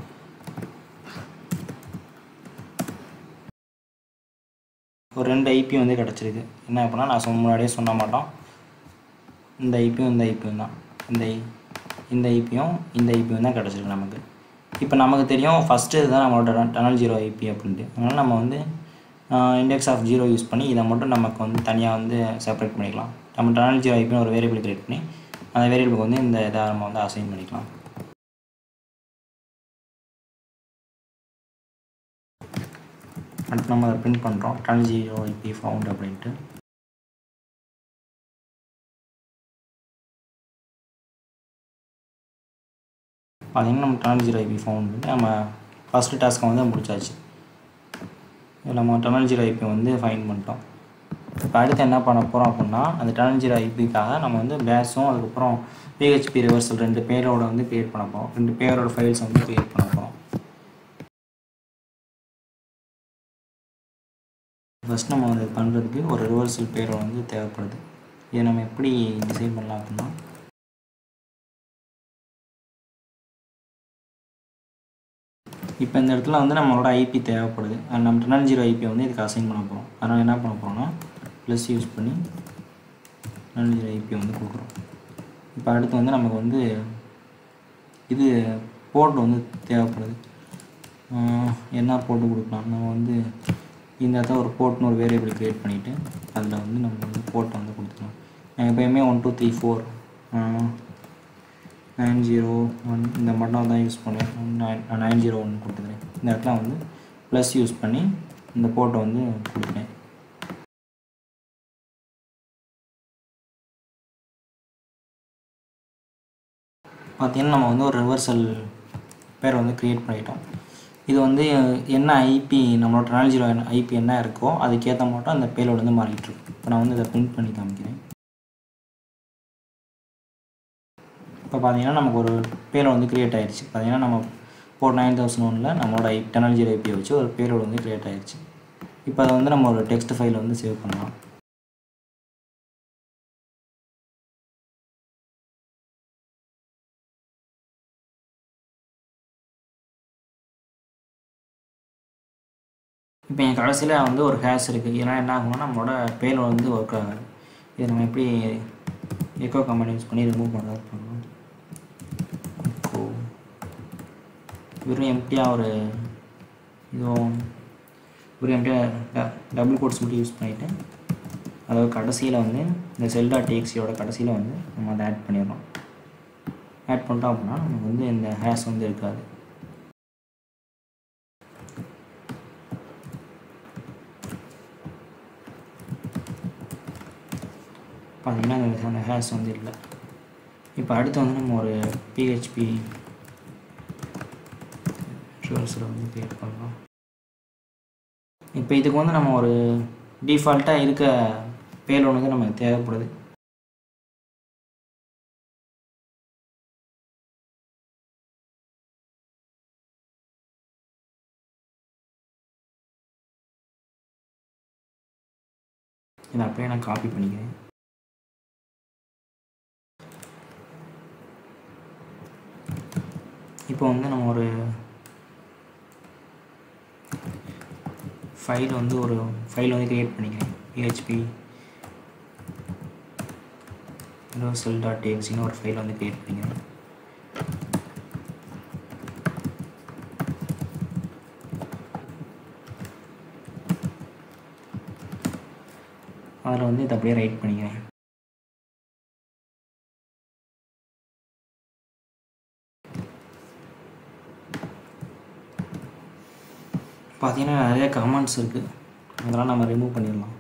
ஒரு ரெண்டு ஐபி வந்து கிடச்சிருக்கு என்ன அப்படின்னா நான் சொன்ன முன்னாடியே சொன்ன மாட்டோம் இந்த ஐபியும் இந்த ஐபியும் தான் இந்த ஐ இந்த ஐபியும் இந்த ஐபியும் தான் கிடச்சிருக்கு நமக்கு இப்போ நமக்கு தெரியும் ஃபஸ்ட்டு இதுதான் நம்மளோட டனல் ஜீரோ ஐபி அப்படின்ட்டு அதனால் நம்ம வந்து இண்டெக்ஸ் ஆஃப் ஜீரோ யூஸ் பண்ணி இதை மட்டும் நமக்கு வந்து தனியாக வந்து செப்பரேட் பண்ணிக்கலாம் நம்ம டனல் ஜீரோ ஐபின்னு ஒரு வேரியபிள் கிரியேட் பண்ணி அந்த வேரியபிளுக்கு வந்து இந்த இதை நம்ம வந்து அசைன் பண்ணிக்கலாம் அடுத்து நம்ம அதை பிரிண்ட் பண்ணுறோம் டனல் ஜீரோ ஐபி ஃபவுண்ட் அப்படின்ட்டு பார்த்தீங்கன்னா நம்ம டனல் ஜீரோ ஐபி ஃபவுண்ட் பண்ணி நம்ம ஃபஸ்ட்டு டாஸ்க்கை வந்து முடிச்சாச்சு இதில் நம்ம டனல் ஜீரோ ஐபி வந்து ஃபைன் பண்ணிட்டோம் இப்போ அடுத்து என்ன பண்ண போகிறோம் அப்படின்னா அந்த டனல் ஜீரோ ஐபிக்காக நம்ம வந்து பேஸும் அதுக்கப்புறம் பிஹெச்பி ரிவர்சல் ரெண்டு பேரோட வந்து க்ரியேட் பண்ண போகிறோம் ரெண்டு பேரோட ஃபைல்ஸ் வந்து க்ரியேட் பண்ண போகிறோம் ஃபஸ்ட் நம்ம வந்து பண்ணுறதுக்கு ஒரு ரிவர்சல் பேரோட வந்து தேவைப்படுது இதை நம்ம எப்படி டிசைன் பண்ணலாம் அப்படின்னா இப்போ இந்த இடத்துல வந்து நம்மளோட ஐபி தேவைப்படுது அது நம்ம டென் ஜீரோ ஐபி வந்து இதுக்கு அசைன் பண்ண போகிறோம் அதனால் என்ன பண்ண போகிறோம்னா ப்ளஸ் யூஸ் பண்ணி டென் ஜீரோ ஐபி வந்து கொடுக்குறோம் இப்போ அடுத்து வந்து நமக்கு வந்து இது போர்ட் வந்து தேவைப்படுது ஆஹ் என்ன போட்டு கொடுக்கலாம் நம்ம வந்து இந்த இடத்துல ஒரு போர்ட்னு ஒரு வேரியபிள் க்ரியேட் பண்ணிவிட்டு அதில் வந்து நம்ம வந்து போர்ட்டை வந்து கொடுத்துக்கலாம் நான் எப்போயுமே one two three four nine zero one இந்த மட்டும் தான் யூஸ் பண்ணுவேன் நைன் நைன் ஜீரோ ஒன் கொடுத்துக்கிறேன் இந்த இடத்துல வந்து ப்ளஸ் யூஸ் பண்ணி இந்த போர்ட்டை வந்து கொடுக்குறேன் பார்த்தீங்கன்னா நம்ம வந்து ஒரு ரிவர்சல் பேர் வந்து க்ரியேட் பண்ணிட்டோம் இது வந்து என்ன ஐபி நம்மளோட டனல் ஜீரோ ஐபி என்ன இருக்கோ அதுக்கேற்ற மட்டும் அந்த பேலோடு வந்து மாறிட்டு இருக்கும் இப்போ நான் வந்து இதை பிரிண்ட் பண்ணி காமிக்கிறேன் இப்போ பார்த்தீங்கன்னா நமக்கு ஒரு பேரோடு வந்து க்ரியேட் ஆயிடுச்சு பார்த்தீங்கன்னா நம்ம ஃபோர் நைன் தௌசண்ட் ஒனில் நம்மளோட ஐ டெனல் ஜீரோ ஐபியை வச்சு ஒரு பேரோடு வந்து க்ரியேட் ஆயிடுச்சு இப்போ அதை வந்து நம்ம ஒரு டெக்ஸ்ட் ஃபைல் வந்து சேவ் பண்ணலாம் இப்போ என் கடைசியில் வந்து ஒரு ஹேஷ் இருக்குது இதனால் என்ன ஆகும்னா நம்மளோட பேலோடு வந்து ஒர்க் ஆகாது இதை நம்ம எப்படி எக்கோ கமெண்ட் யூஸ் பண்ணி ரிமூவ் பண்ணுறது பண்ணலாம் எக்கோ வெறும் எம்டியாக ஒரு இதுவும் வெறும் எம்டியாக டபுள் கோட்ஸ் மட்டும் யூஸ் பண்ணிவிட்டு அதாவது கடைசியில் வந்து இந்த செல்டா டேக்ஸியோட கடைசியில் வந்து நம்ம அதை ஆட் பண்ணிடுறோம் ஆட் பண்ணிட்டோம் அப்படின்னா நமக்கு வந்து இந்த ஹேஷ் வந்து இருக்காது பார்த்தீங்கன்னா அந்த அந்த ஹேர்ஸ் வந்து இல்லை இப்போ அடுத்து வந்து நம்ம ஒரு பிஹெச்பி ரிவர்ஸில் வந்து க்ரியேட் பண்ணலாம் இப்போ இதுக்கு வந்து நம்ம ஒரு டிஃபால்ட்டாக இருக்க பேலோன் வந்து நமக்கு தேவைப்படுது இதை அப்படியே நான் காப்பி பண்ணிக்கிறேன் இப்போ வந்து நம்ம ஒரு ஃபைல் வந்து ஒரு ஃபைல் வந்து க்ரியேட் பண்ணிக்கிறேன் பிஹெச்பி யூனிவர்சல் டாட் எக்ஸின்னு ஒரு ஃபைல் வந்து க்ரியேட் பண்ணிக்கிறேன் அதில் வந்து இதை அப்படியே ரைட் பண்ணிக்கிறேன் பார்த்தீங்கன்னா நிறைய கமெண்ட்ஸ் இருக்குது அதெல்லாம் நம்ம ரிமூவ் பண்ணிடலாம்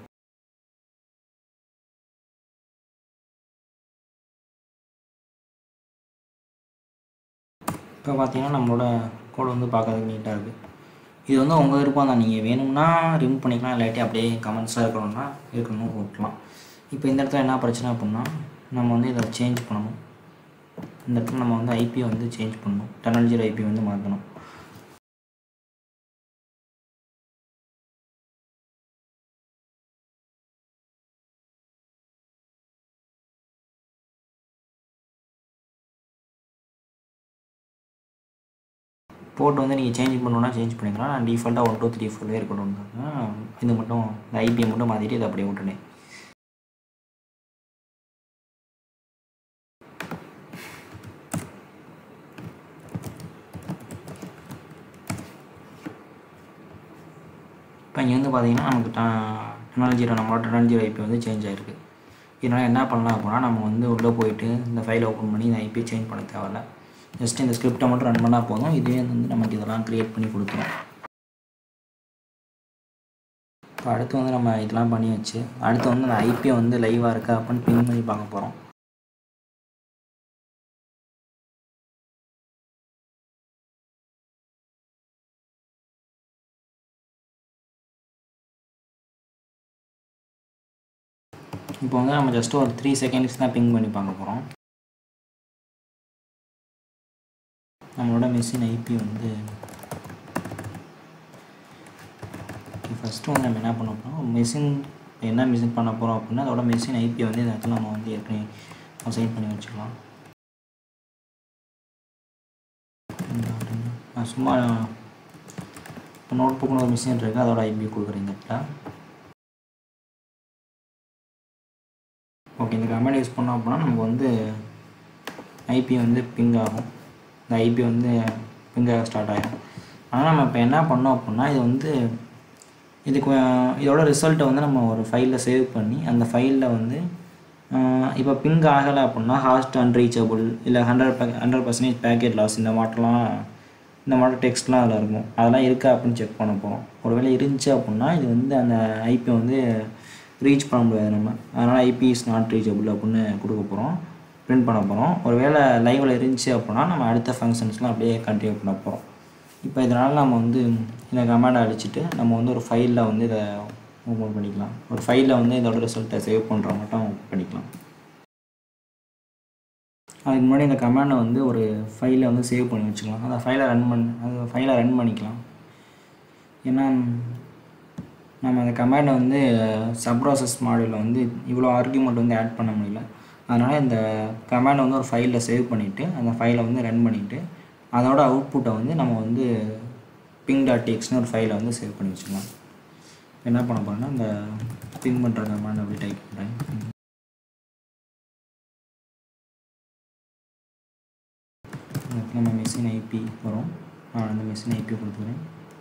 இப்போ பார்த்தீங்கன்னா நம்மளோட கோடு வந்து பார்க்கறதுக்கு நீட்டாக இருக்குது இது வந்து உங்கள் விருப்பம் தான் நீங்கள் வேணும்னா ரிமூவ் பண்ணிக்கலாம் இல்லாட்டி அப்படியே கமெண்ட்ஸாக இருக்கணும்னா இருக்கணும் விட்டுலாம் இப்போ இந்த இடத்துல என்ன பிரச்சனை அப்படின்னா நம்ம வந்து இதை சேஞ்ச் பண்ணணும் இந்த இடத்துல நம்ம வந்து ஐபி வந்து சேஞ்ச் பண்ணணும் டனல் ஜீரோ ஐபி வந்து மாற்றணும் போர்ட் வந்து நீங்கள் சேஞ்ச் பண்ணணுன்னா சேஞ்ச் பண்ணிக்கலாம் நான் டிஃபால்ட்டாக ஒன் டூ த்ரீ ஃபோர்லேயே இருக்கணும் இது மட்டும் இந்த ஐபியை மட்டும் மாற்றிட்டு இதை அப்படியே விட்டுனேன் இப்போ இங்கே வந்து பார்த்தீங்கன்னா நமக்கு டெக்னாலஜி ஜீரோ நம்மளோட டெக்னாலஜி ஜீரோ ஐபி வந்து சேஞ்ச் ஆகிருக்கு இதனால் என்ன பண்ணலாம் அப்படின்னா நம்ம வந்து உள்ளே போயிட்டு இந்த ஃபைலை ஓப்பன் பண்ணி இந்த ஐபியை சேஞ்ச் பண்ண தேவையில்ல ஜஸ்ட் இந்த ஸ்கிரிப்டை மட்டும் ரன் பண்ணால் போதும் இதுவே வந்து நமக்கு இதெல்லாம் க்ரியேட் பண்ணி கொடுத்துரும் இப்போ அடுத்து வந்து நம்ம இதெல்லாம் பண்ணி வச்சு அடுத்து வந்து அந்த ஐபியை வந்து லைவாக இருக்கா அப்படின்னு பின் பண்ணி பார்க்க போகிறோம் இப்போ வந்து நம்ம ஜஸ்ட் ஒரு த்ரீ செகண்ட்ஸ் தான் பிங் பண்ணி பார்க்க போகிறோம் நம்மளோட மிஷின் ஐபி வந்து ஃபஸ்ட்டு வந்து நம்ம என்ன பண்ண போகிறோம் மிஷின் என்ன மிஷின் பண்ண போகிறோம் அப்படின்னா அதோட மிஷின் ஐபி வந்து இந்த இடத்துல நம்ம வந்து ஏற்கனவே அசைன் பண்ணி வச்சுக்கலாம் நான் சும்மா இப்போ நோட் புக்குன்னு ஒரு மிஷின் இருக்குது அதோட ஐபி கொடுக்குறேன் இந்த இடத்துல ஓகே இந்த கமெண்ட் யூஸ் பண்ணோம் அப்படின்னா நமக்கு வந்து ஐபி வந்து பிங் ஆகும் இந்த ஐபி வந்து பிங் ஆக ஸ்டார்ட் ஆகிடும் ஆனால் நம்ம இப்போ என்ன பண்ணோம் அப்படின்னா இது வந்து இதுக்கு இதோட ரிசல்ட்டை வந்து நம்ம ஒரு ஃபைலில் சேவ் பண்ணி அந்த ஃபைலில் வந்து இப்போ பிங் ஆகலை அப்படின்னா ஹாஸ்ட் அன்ரீச்சபிள் இல்லை hundred per hundred percentage packet loss இந்த மாட்டெல்லாம் இந்த மாட்டல் டெக்ஸ்ட்லாம் அதில் இருக்கும் அதெல்லாம் இருக்கா அப்படின்னு செக் பண்ண போகிறோம் ஒருவேளை இருந்துச்சு அப்படின்னா இது வந்து அந்த ஐபி வந்து ரீச் பண்ண முடியாது நம்ம அதனால் ஐபி இஸ் நாட் ரீச்சபிள் அப்படின்னு கொடுக்க போகிறோம் பிரிண்ட் பண்ண போகிறோம் ஒருவேளை லைவில் இருந்துச்சு அப்படின்னா நம்ம அடுத்த ஃபங்க்ஷன்ஸ்லாம் அப்படியே கண்டினியூ பண்ண போகிறோம் இப்போ இதனால் நம்ம வந்து இந்த கமாண்டை அடிச்சுட்டு நம்ம வந்து ஒரு ஃபைலில் வந்து இதை ஓப்பன் பண்ணிக்கலாம் ஒரு ஃபைலில் வந்து இதோட ரிசல்ட்டை சேவ் பண்ணுற மட்டும் open பண்ணிக்கலாம் அதுக்கு முன்னாடி இந்த கமாண்டை வந்து ஒரு ஃபைலை வந்து சேவ் பண்ணி வச்சுக்கலாம் அந்த ஃபைலை ரன் பண்ண அந்த ஃபைலை ரன் பண்ணிக்கலாம் ஏன்னா நம்ம அந்த கமாண்டை வந்து சப்ராசஸ் மாடியூலில் வந்து இவ்வளோ ஆர்கியூமெண்ட் வந்து ஆட் பண்ண முடியல அதனால் இந்த கமாண்டை வந்து ஒரு ஃபைலில் சேவ் பண்ணிவிட்டு அந்த ஃபைலை வந்து ரன் பண்ணிவிட்டு அதோட அவுட்புட்டை வந்து நம்ம வந்து பிங் டாட் டெக்ஸ்னு ஒரு ஃபைலை வந்து சேவ் பண்ணி வச்சுக்கலாம் என்ன பண்ண போகிறேன்னா இந்த பிங் பண்ணுற கமாண்ட் அப்படி டைப் பண்ணுறேன் நம்ம மெஷின் ஐபி வரும் நான் அந்த மெஷின் ஐபி கொடுத்துக்கிறேன்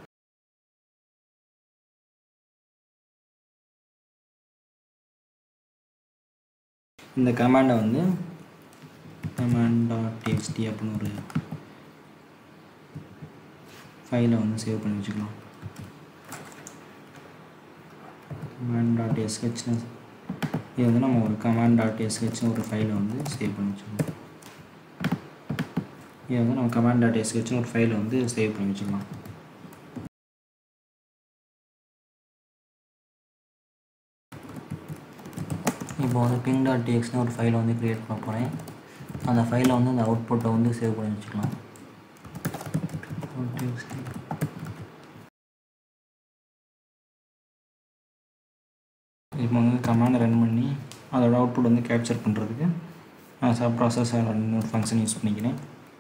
இந்த கமாண்டை வந்து கமாண்ட் டாட் டிஎக்ஸ்டி அப்படின்னு ஒரு ஃபைலை வந்து சேவ் பண்ணி வச்சுக்கலாம் கமாண்ட் டாட் எஸ்ஹெச்னு இது வந்து நம்ம ஒரு கமாண்ட் டாட் எஸ்ஹெச் ஒரு ஃபைலை வந்து சேவ் பண்ணி வச்சுக்கணும் இது வந்து நம்ம கமாண்ட் டாட் எஸ்ஹெச்னு ஒரு ஃபைலை வந்து சேவ் பண்ணி வச்சுக்கலாம் இப்போ வந்து பிங் டாட் டிஎக்ஸ்னு ஒரு ஃபைலை வந்து க்ரியேட் பண்ண போகிறேன் அந்த ஃபைலை வந்து அந்த அவுட்புட்டை வந்து சேவ் பண்ணி வச்சுக்கலாம் இப்போ வந்து கமாண்டை ரன் பண்ணி அதோட அவுட்புட் வந்து கேப்சர் பண்ணுறதுக்கு நான் சப் ப்ராசஸ் இன்னொரு ஃபங்க்ஷன் யூஸ் பண்ணிக்கிறேன்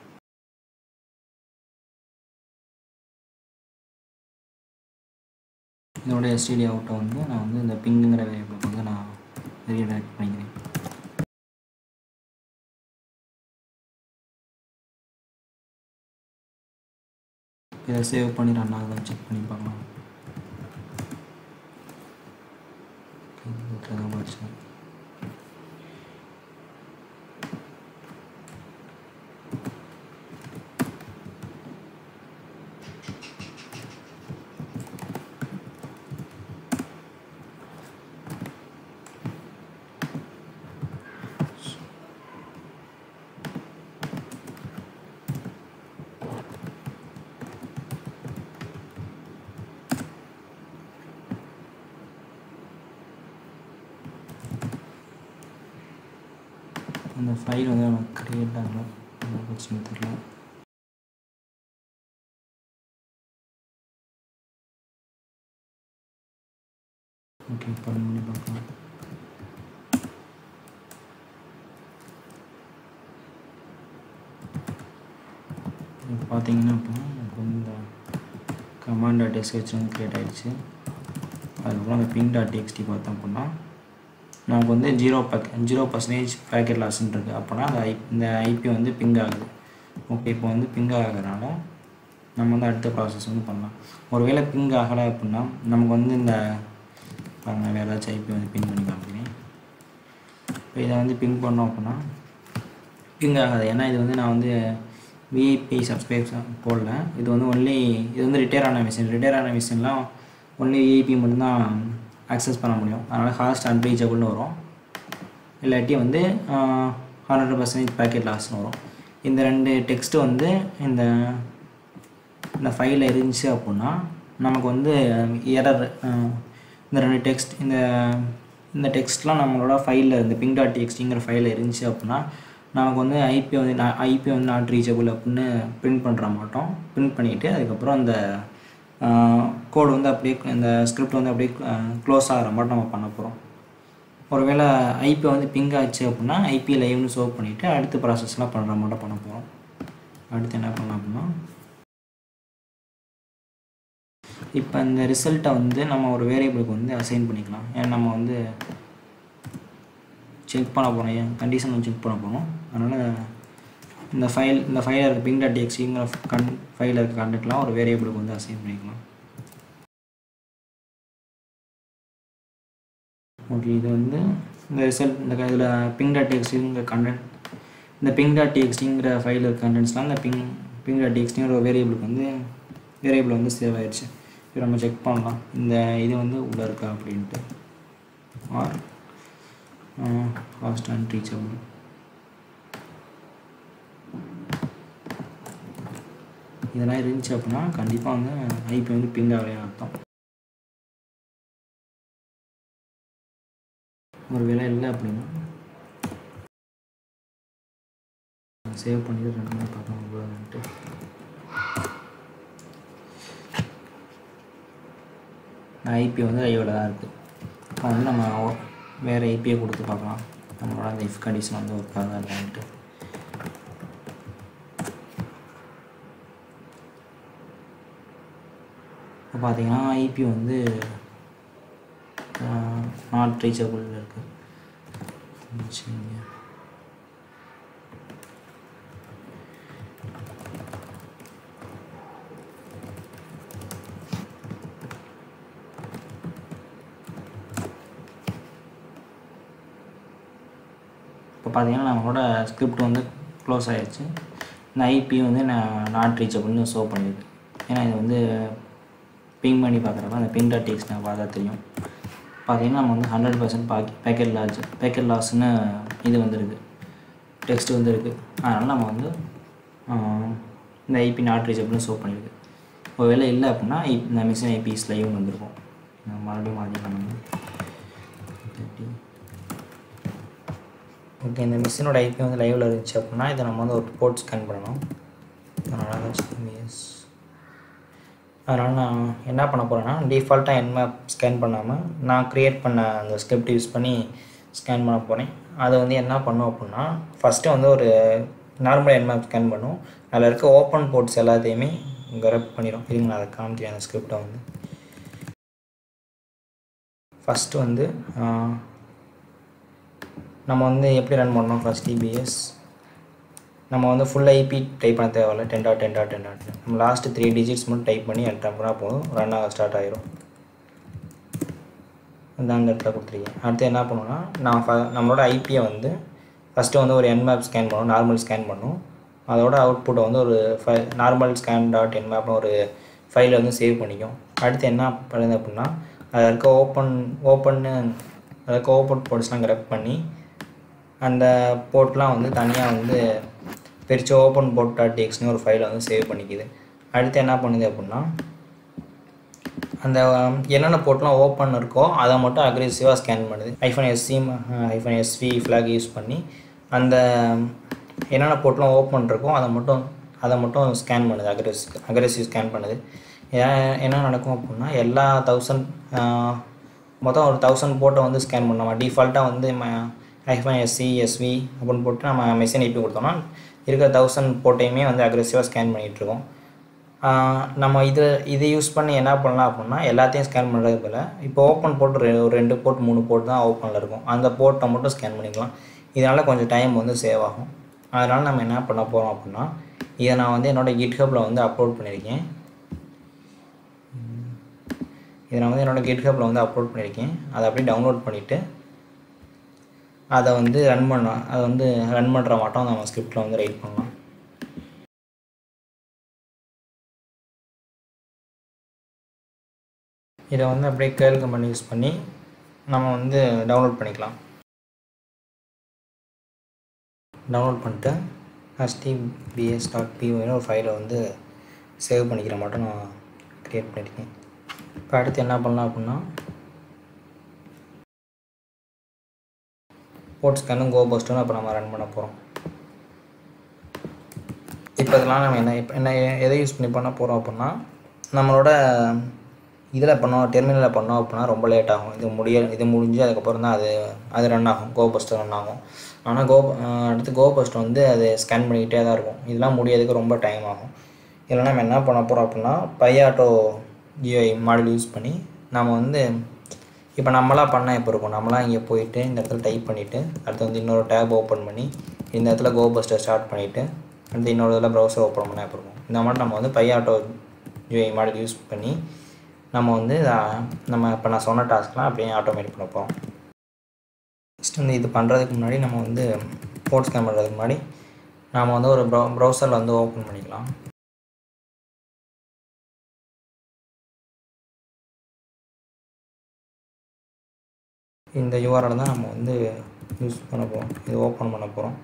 இதோட எஸ்டிடி அவுட்டை வந்து நான் வந்து இந்த பிங்குங்கிற வேரியபிளுக்கு வந்து நான் ரீடைரக்ட் பண்ணிக்கிறேன் இதை சேவ் பண்ணி ரன் ஆகுதான்னு செக் பண்ணி பார்க்கலாம் தான் படித்தேன் அந்த ஃபைல் வந்து நமக்கு க்ரியேட் ஆகல என்ன பிரச்சனை தெரியல ஓகே பண்ணி பண்ணி பார்க்கலாம் இப்போ பார்த்தீங்கன்னா இப்போ எனக்கு வந்து இந்த கமாண்ட் டாட் எஸ்ஹெச் வந்து க்ரியேட் ஆகிடுச்சு அதுக்கப்புறம் அந்த பிங் டாட் டிஎக்ஸ்டி பார்த்தோம் அப்படின்னா நமக்கு வந்து zero pack zero percentage packet லாஸ்ன்னு இருக்குது அப்போனா அந்த ஐ இந்த ஐபி வந்து பிங் ஆகுது ஓகே இப்போ வந்து பிங் ஆகிறதுனால நம்ம வந்து அடுத்த ப்ராசஸ் வந்து பண்ணலாம் ஒருவேளை பிங் ஆகலை அப்படின்னா நமக்கு வந்து இந்த பாருங்க வேறு ஏதாச்சும் ஐபி வந்து பின் பண்ணி காமிக்கிறேன் இப்போ இதை வந்து பிங் பண்ணோம் அப்படின்னா பிங் ஆகாது ஏன்னா இது வந்து நான் வந்து விஐபி சப்ஸ்கிரைப்ஸ் போடல இது வந்து ஒன்லி இது வந்து ரிட்டையர் ஆன மிஷின் ரிட்டையர் ஆன மிஷின்லாம் ஒன்லி விஐபி மட்டும்தான் ஆக்சஸ் பண்ண முடியும் அதனால் ஹாஸ்ட் அன்ரீச்சபிள்னு வரும் இல்லாட்டி வந்து ஹண்ட்ரட் பர்சன்டேஜ் பேக்கெட் லாஸ்னு வரும் இந்த ரெண்டு டெக்ஸ்ட்டு வந்து இந்த இந்த ஃபைலில் இருந்துச்சு அப்படின்னா நமக்கு வந்து எரர் இந்த ரெண்டு டெக்ஸ்ட் இந்த இந்த டெக்ஸ்ட்லாம் நம்மளோட ஃபைலில் இந்த பிங் டாட் டெக்ஸ்டிங்கிற ஃபைலில் இருந்துச்சு அப்படின்னா நமக்கு வந்து ஐபி வந்து ஐபி வந்து நாட் ரீச்சபிள் அப்படின்னு பிரிண்ட் பண்ணுற மாட்டோம் பிரிண்ட் பண்ணிவிட்டு அதுக்கப்புறம் அந்த கோடு வந்து அப்படியே இந்த ஸ்கிரிப்ட் வந்து அப்படியே க்ளோஸ் ஆகிற மாதிரி நம்ம பண்ண போகிறோம் ஒருவேளை ஐபி வந்து பிங் ஆச்சு அப்படின்னா ஐபி லைவ்னு சேவ் பண்ணிவிட்டு அடுத்த ப்ராசஸ்லாம் பண்ணுற மாதிரி பண்ண போகிறோம் அடுத்து என்ன பண்ணலாம் அப்படின்னா இப்போ இந்த ரிசல்ட்டை வந்து நம்ம ஒரு வேரியபிளுக்கு வந்து அசைன் பண்ணிக்கலாம் ஏன்னா நம்ம வந்து செக் பண்ண போகிறோம் ஏன் கண்டிஷன் செக் பண்ண போகிறோம் அதனால் இந்த ஃபைல் இந்த ஃபைலில் இருக்க பிங் டாட் எக்ஸிங்கிற கன் ஃபைலில் இருக்க கண்டெக்ட்லாம் ஒரு வேரியபிளுக்கு வந்து அசைன் பண்ணிக்கலாம் ஓகே இது வந்து இந்த ரிசல்ட் இந்த இதில் பிங் டாட் எக்ஸிங்கிற கண்டென்ட் இந்த பிங் டாட் எக்ஸ்டிங்கிற ஃபைலில் இருக்க கண்டென்ட்ஸ்லாம் இந்த பிங் பிங் டாட் எக்ஸ்டிங்கிற ஒரு வேரியபிளுக்கு வந்து வேரியபிள் வந்து சேவ் ஆயிடுச்சு இப்போ நம்ம செக் பண்ணலாம் இந்த இது வந்து உள்ளே இருக்கா அப்படின்ட்டு ஆர் ஃபாஸ்ட் அண்ட் ரீச்சபிள் இதெல்லாம் இருந்துச்சு அப்படின்னா கண்டிப்பாக வந்து ஐபி வந்து பிங் ஆகலையா அர்த்தம் ஒரு வேலை இல்லை அப்படின்னா சேவ் பண்ணிட்டு ரெண்டு மணி பார்க்கலாம் போதுன்ட்டு ஐபி வந்து ஐயோட தான் இருக்குது இப்போ வந்து நம்ம வேறு ஐபியை கொடுத்து பார்க்கலாம் நம்மளோட அந்த இஃப் கண்டிஷன் வந்து ஒர்க் ஆகுதா இல்லைன்ட்டு இப்போ பார்த்தீங்கன்னா ஐபி வந்து நாட் ரீச்சபிள் இருக்குது சரிங்க இப்போ பார்த்தீங்கன்னா நம்மளோட ஸ்கிரிப்ட் வந்து க்ளோஸ் ஆகிடுச்சு இந்த ஐபி வந்து நான் நாட் ரீச்சபிள்னு ஷோ பண்ணியிருக்கு ஏன்னா இது வந்து பிங் பண்ணி பார்க்குறப்ப அந்த பிங் டாட் டெக்ஸ்ட் நான் பார்த்தா தெரியும் பார்த்தீங்கன்னா நம்ம வந்து ஹண்ட்ரட் பர்சன்ட் பாக்கி பேக்கெட் லாஸ் பேக்கெட் லாஸ்னு இது வந்துருக்கு டெக்ஸ்ட் வந்துருக்கு அதனால் நம்ம வந்து ஆஹ், இந்த ஐபி நாட் ரீச்சபிள்னு ஷோ பண்ணியிருக்கு ஒருவேளை இல்லை அப்படின்னா இப்- இந்த மிஷின் ஐபிஸ் லைவ்னு வந்திருக்கும் நான் மறுபடியும் மாற்றிக்கலாம் நம்ம தேர்ட்டி ஓகே இந்த மிஷினோட ஐபி வந்து லைவில் இருந்துச்சு அப்படின்னா இதை நம்ம வந்து ஒரு போர்ட் ஸ்கேன் பண்ணணும் அதனால் எஸ் அதனால் நான் என்ன பண்ண போகிறேன்னா டிஃபால்ட்டாக என்மேப் ஸ்கேன் பண்ணாமல் நான் க்ரியேட் பண்ண அந்த ஸ்கிரிப்ட் யூஸ் பண்ணி ஸ்கேன் பண்ண போகிறேன் அதை வந்து என்ன பண்ணும் அப்படின்னா ஃபஸ்ட்டு வந்து ஒரு நார்மல் என்மேப் ஸ்கேன் பண்ணும் அதில் இருக்க ஓப்பன் போர்ட்ஸ் எல்லாத்தையுமே கரெக்ட் பண்ணிடும் இருங்க நான் அதை காமிக்கிறேன் அந்த ஸ்கிரிப்டை வந்து ஃபஸ்ட்டு வந்து ஆஹ், நம்ம வந்து எப்படி ரன் பண்ணோம் ஃபஸ்ட் டிபிஎஸ் நம்ம வந்து ஃபுல் ஐபி டைப் பண்ண தேவையில்ல ten dot ten dot ten dot நம்ம லாஸ்ட்டு த்ரீ டிஜிட்ஸ் மட்டும் டைப் பண்ணி என்டர் பண்ணால் போதும் ரன் ஆக ஸ்டார்ட் ஆயிரும் இந்த அந்த இடத்துல கொடுத்துருக்கேன் அடுத்து என்ன பண்ணுவோம்னா நான் ஃப நம்மளோட ஐபியை வந்து ஃபஸ்ட்டு வந்து ஒரு என்மேப் ஸ்கேன் பண்ணும் நார்மல் ஸ்கேன் பண்ணும் அதோட அவுட்புட்டை வந்து ஒரு ஃபை நார்மல் ஸ்கேன் டாட் என்மேப்னு ஒரு ஃபைலை வந்து சேவ் பண்ணிக்கும் அடுத்து என்ன பண்ணுது அப்படின்னா அதில் இருக்க ஓப்பன் ஓப்பன்னு அதில் இருக்க ஓப்பன் போர்ட்ஸ்லாம் கரெக்ட் பண்ணி அந்த போர்ட்லாம் வந்து தனியாக வந்து பிரித்து ஓப்பன் போர்ட் டாட் டெக்ஸ்னு ஒரு ஃபைலை வந்து சேவ் பண்ணிக்குது அடுத்து என்ன பண்ணுது அப்படின்னா அந்த um, என்னென்ன போர்ட்லாம் ஓப்பன் இருக்கோ அதை மட்டும் அக்ரெசிவாக ஸ்கேன் பண்ணுது hyphen SC hyphen SV flag use பண்ணி அந்த என்னென்ன போர்ட்லாம் ஓப்பன் இருக்கோ அதை மட்டும் அதை மட்டும் ஸ்கேன் பண்ணுது அக்ரெஸ் அக்ரெசிவ் ஸ்கேன் பண்ணுது ஏன் என்ன நடக்கும் அப்படின்னா எல்லா தௌசண்ட் மொத்தம் ஒரு தௌசண்ட் போர்ட்டை வந்து ஸ்கேன் பண்ணலாம் டிஃபால்ட்டாக வந்து ஐஃபோன் எஸ்சி எஸ்வி அப்படின்னு போட்டு நம்ம மெஷின் ஐபி கொடுத்தோம்னா இருக்கிற தௌசண்ட் போர்ட்டையுமே வந்து அக்ரெசிவாக ஸ்கேன் பண்ணிகிட்ருக்கோம் ஆஹ் நம்ம இது இதை யூஸ் பண்ணி என்ன பண்ணலாம் அப்படின்னா எல்லாத்தையும் ஸ்கேன் பண்ணுறது போல் இப்போ ஓப்பன் போர்ட் ஒரு ரெண்டு போர்ட் மூணு போர்ட் தான் ஓப்பனில் இருக்கும் அந்த போர்ட்டை மட்டும் ஸ்கேன் பண்ணிக்கலாம் இதனால் கொஞ்சம் டைம் வந்து சேவ் ஆகும் அதனால் நம்ம என்ன பண்ண போகிறோம் அப்படின்னா இதை நான் வந்து என்னோடய கிட்ஹப்பில் வந்து அப்லோட் பண்ணியிருக்கேன் இதை நான் வந்து என்னோடய கிட்ஹப்பில் வந்து அப்லோட் பண்ணியிருக்கேன் அதை அப்படியே டவுன்லோட் பண்ணிவிட்டு அதை வந்து ரன் பண்ண அதை வந்து ரன் பண்ணுற மாட்டோம் நம்ம ஸ்கிரிப்டில் வந்து ரைட் பண்ணலாம் இதை வந்து அப்படியே கேர்ள் கமெண்ட் யூஸ் பண்ணி நம்ம வந்து டவுன்லோட் பண்ணிக்கலாம் டவுன்லோட் பண்ணிட்டு ஹச்டிபிஎஸ் டாட் பிஓன்னு ஒரு ஃபைலை வந்து சேவ் பண்ணிக்கிற மட்டும் நான் க்ரியேட் பண்ணியிருக்கேன் இப்போ அடுத்து என்ன பண்ணலாம் அப்படின்னா போர்ட் ஸ்கேனும் கோ பஸ்ட்டும் இப்போ நம்ம ரன் பண்ண போகிறோம் இப்போ இதெல்லாம் நம்ம என்ன இப்போ என்ன எதை யூஸ் பண்ணி பண்ண போகிறோம் அப்படின்னா நம்மளோட இதில் பண்ணோம் டெர்மினலில் பண்ணோம் அப்படின்னா ரொம்ப லேட் ஆகும் இது முடிய இது முடிஞ்சு அதுக்கப்புறம் தான் அது அது ரன் ஆகும் கோ பஸ்டர் ரன் ஆகும் ஆனால் கோ அடுத்து கோ பஸ்டர் வந்து அது ஸ்கேன் பண்ணிக்கிட்டே தான் இருக்கும் இதெல்லாம் முடியறதுக்கு ரொம்ப டைம் ஆகும் இதில் நம்ம என்ன பண்ண போகிறோம் அப்படின்னா பையாட்டோ ஜிஐ மாடல் யூஸ் பண்ணி நம்ம வந்து இப்போ நம்மளாம் பண்ண இப்போ இருக்கும் நம்மளாம் இங்கே போயிட்டு இந்த இடத்துல டைப் பண்ணிவிட்டு அடுத்து வந்து இன்னொரு டேப் ஓப்பன் பண்ணி இந்த இடத்துல கோ பஸ்டர் ஸ்டார்ட் பண்ணிவிட்டு அடுத்து இன்னொரு இதில் ப்ரௌசர் ஓப்பன் பண்ண இப்போ இருக்கும் இந்த மாதிரி நம்ம வந்து பையாட்டோ ஜிஐ மாடல் யூஸ் பண்ணி நம்ம வந்து அஹ், நம்ம இப்போ நான் சொன்ன டாஸ்க்லாம் அப்படியே ஆட்டோமேட் பண்ண போகிறோம் ஃபஸ்ட் வந்து இது பண்ணுறதுக்கு முன்னாடி நம்ம வந்து போர்ட் ஸ்கேன் பண்ணுறதுக்கு முன்னாடி நாம் வந்து ஒரு ப்ரௌ ப்ரௌசரில் வந்து ஓப்பன் பண்ணிக்கலாம் இந்த யூஆர்எல் தான் நம்ம வந்து யூஸ் பண்ண போகிறோம் இது ஓப்பன் பண்ண போகிறோம்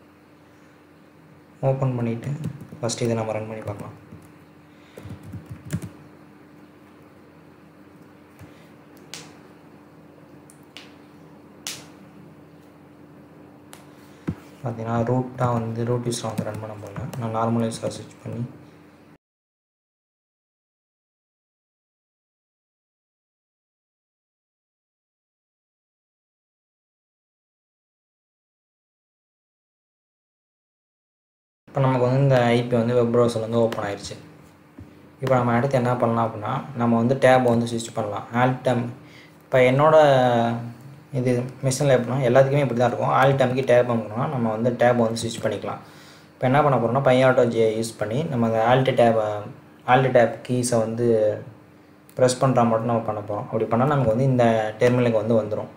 ஓப்பன் பண்ணிவிட்டு ஃபஸ்ட் இதை நம்ம ரன் பண்ணி பார்க்கலாம் பார்த்தீங்கன்னா ரூட்டாக வந்து ரூட் யூஸில் வந்து ரன் பண்ண போகிறேன் நான் நார்மல் யூஸாக ஸ்விட்ச் பண்ணி இப்போ நமக்கு வந்து இந்த ஐபி வந்து வெப் ப்ரௌசர் வந்து ஓப்பன் ஆயிடுச்சு இப்போ நம்ம அடுத்து என்ன பண்ணலாம் அப்படின்னா நம்ம வந்து டேப் வந்து ஸ்விட்ச் பண்ணலாம் ஆல் டைம் இப்போ என்னோட இது மிஷினில் எப்படின்னா எல்லாத்துக்குமே இப்படி தான் இருக்கும் ஆல் டைமுக்கு டேப் வாங்கணும்னா நம்ம வந்து டேப் வந்து ஸ்விட்ச் பண்ணிக்கலாம் இப்போ என்ன பண்ண போகிறோம்னா பையாட்டோ ஜியை யூஸ் பண்ணி நம்ம அந்த ஆல்ட்டு டேப் ஆல்ட்டு டேப் கீஸை வந்து ப்ரெஸ் பண்ணுறா மட்டும் நம்ம பண்ண போகிறோம் அப்படி பண்ணால் நமக்கு வந்து இந்த டெர்மினலுக்கு வந்து வந்துடும்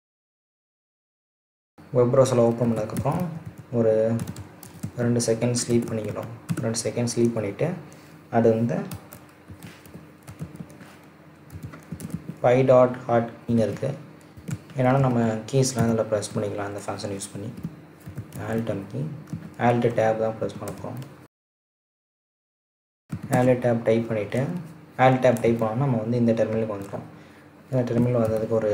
வெப் ப்ரௌசரில் ஓப்பன் பண்ணதுக்கப்புறம் ஒரு ரெண்டு செகண்ட் ஸ்லீப் பண்ணிக்கிறோம் ரெண்டு செகண்ட் ஸ்லீப் பண்ணிவிட்டு அது வந்து ஃபைவ் டாட் ஹாட் இருக்குது இதனால் நம்ம கீஸ்லாம் இதில் ப்ரெஸ் பண்ணிக்கலாம் இந்த ஃபங்க்ஷன் யூஸ் பண்ணி ஆல்ட் அமுக்கி ஆல்ட் டேப் தான் ப்ரெஸ் பண்ண போகிறோம் ஆல்ட் டேப் டைப் பண்ணிவிட்டு ஆல்ட் டேப் டைப் பண்ணோம்னா நம்ம வந்து இந்த டெர்மினலுக்கு வந்துட்டோம் இந்த டெர்மினல் வந்ததுக்கு ஒரு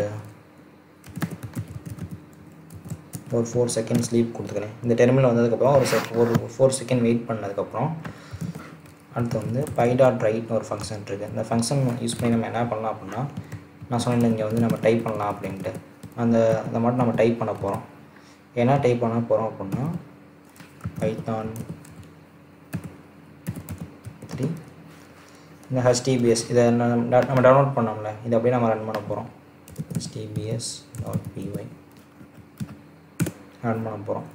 ஒரு ஃபோர் செகண்ட் ஸ்லீப் கொடுத்துக்கிறேன் இந்த டெர்மினல் வந்ததுக்கப்புறம் ஒரு செக் ஒரு ஃபோர் செகண்ட் வெயிட் பண்ணதுக்கப்புறம் அடுத்து வந்து பை டாட் ரைட்னு ஒரு ஃபங்க்ஷன் இருக்குது இந்த ஃபங்க்ஷன் யூஸ் பண்ணி நம்ம என்ன பண்ணலாம் அப்படின்னா நான் சொன்னேன் இங்கே வந்து நம்ம டைப் பண்ணலாம் அப்படின்ட்டு அந்த அந்த மட்டும் நம்ம டைப் பண்ண போகிறோம் என்ன டைப் பண்ண போகிறோம் அப்படின்னா பைத்தான் த்ரீ இந்த ஹெச்டிபிஎஸ் இதை நம்ம நம்ம டவுன்லோட் பண்ணோம்ல இதை அப்படியே நம்ம ரன் பண்ண போகிறோம் ஹெச்டிபிஎஸ் டாட் பிஒய் ரன் பண்ண போகிறோம்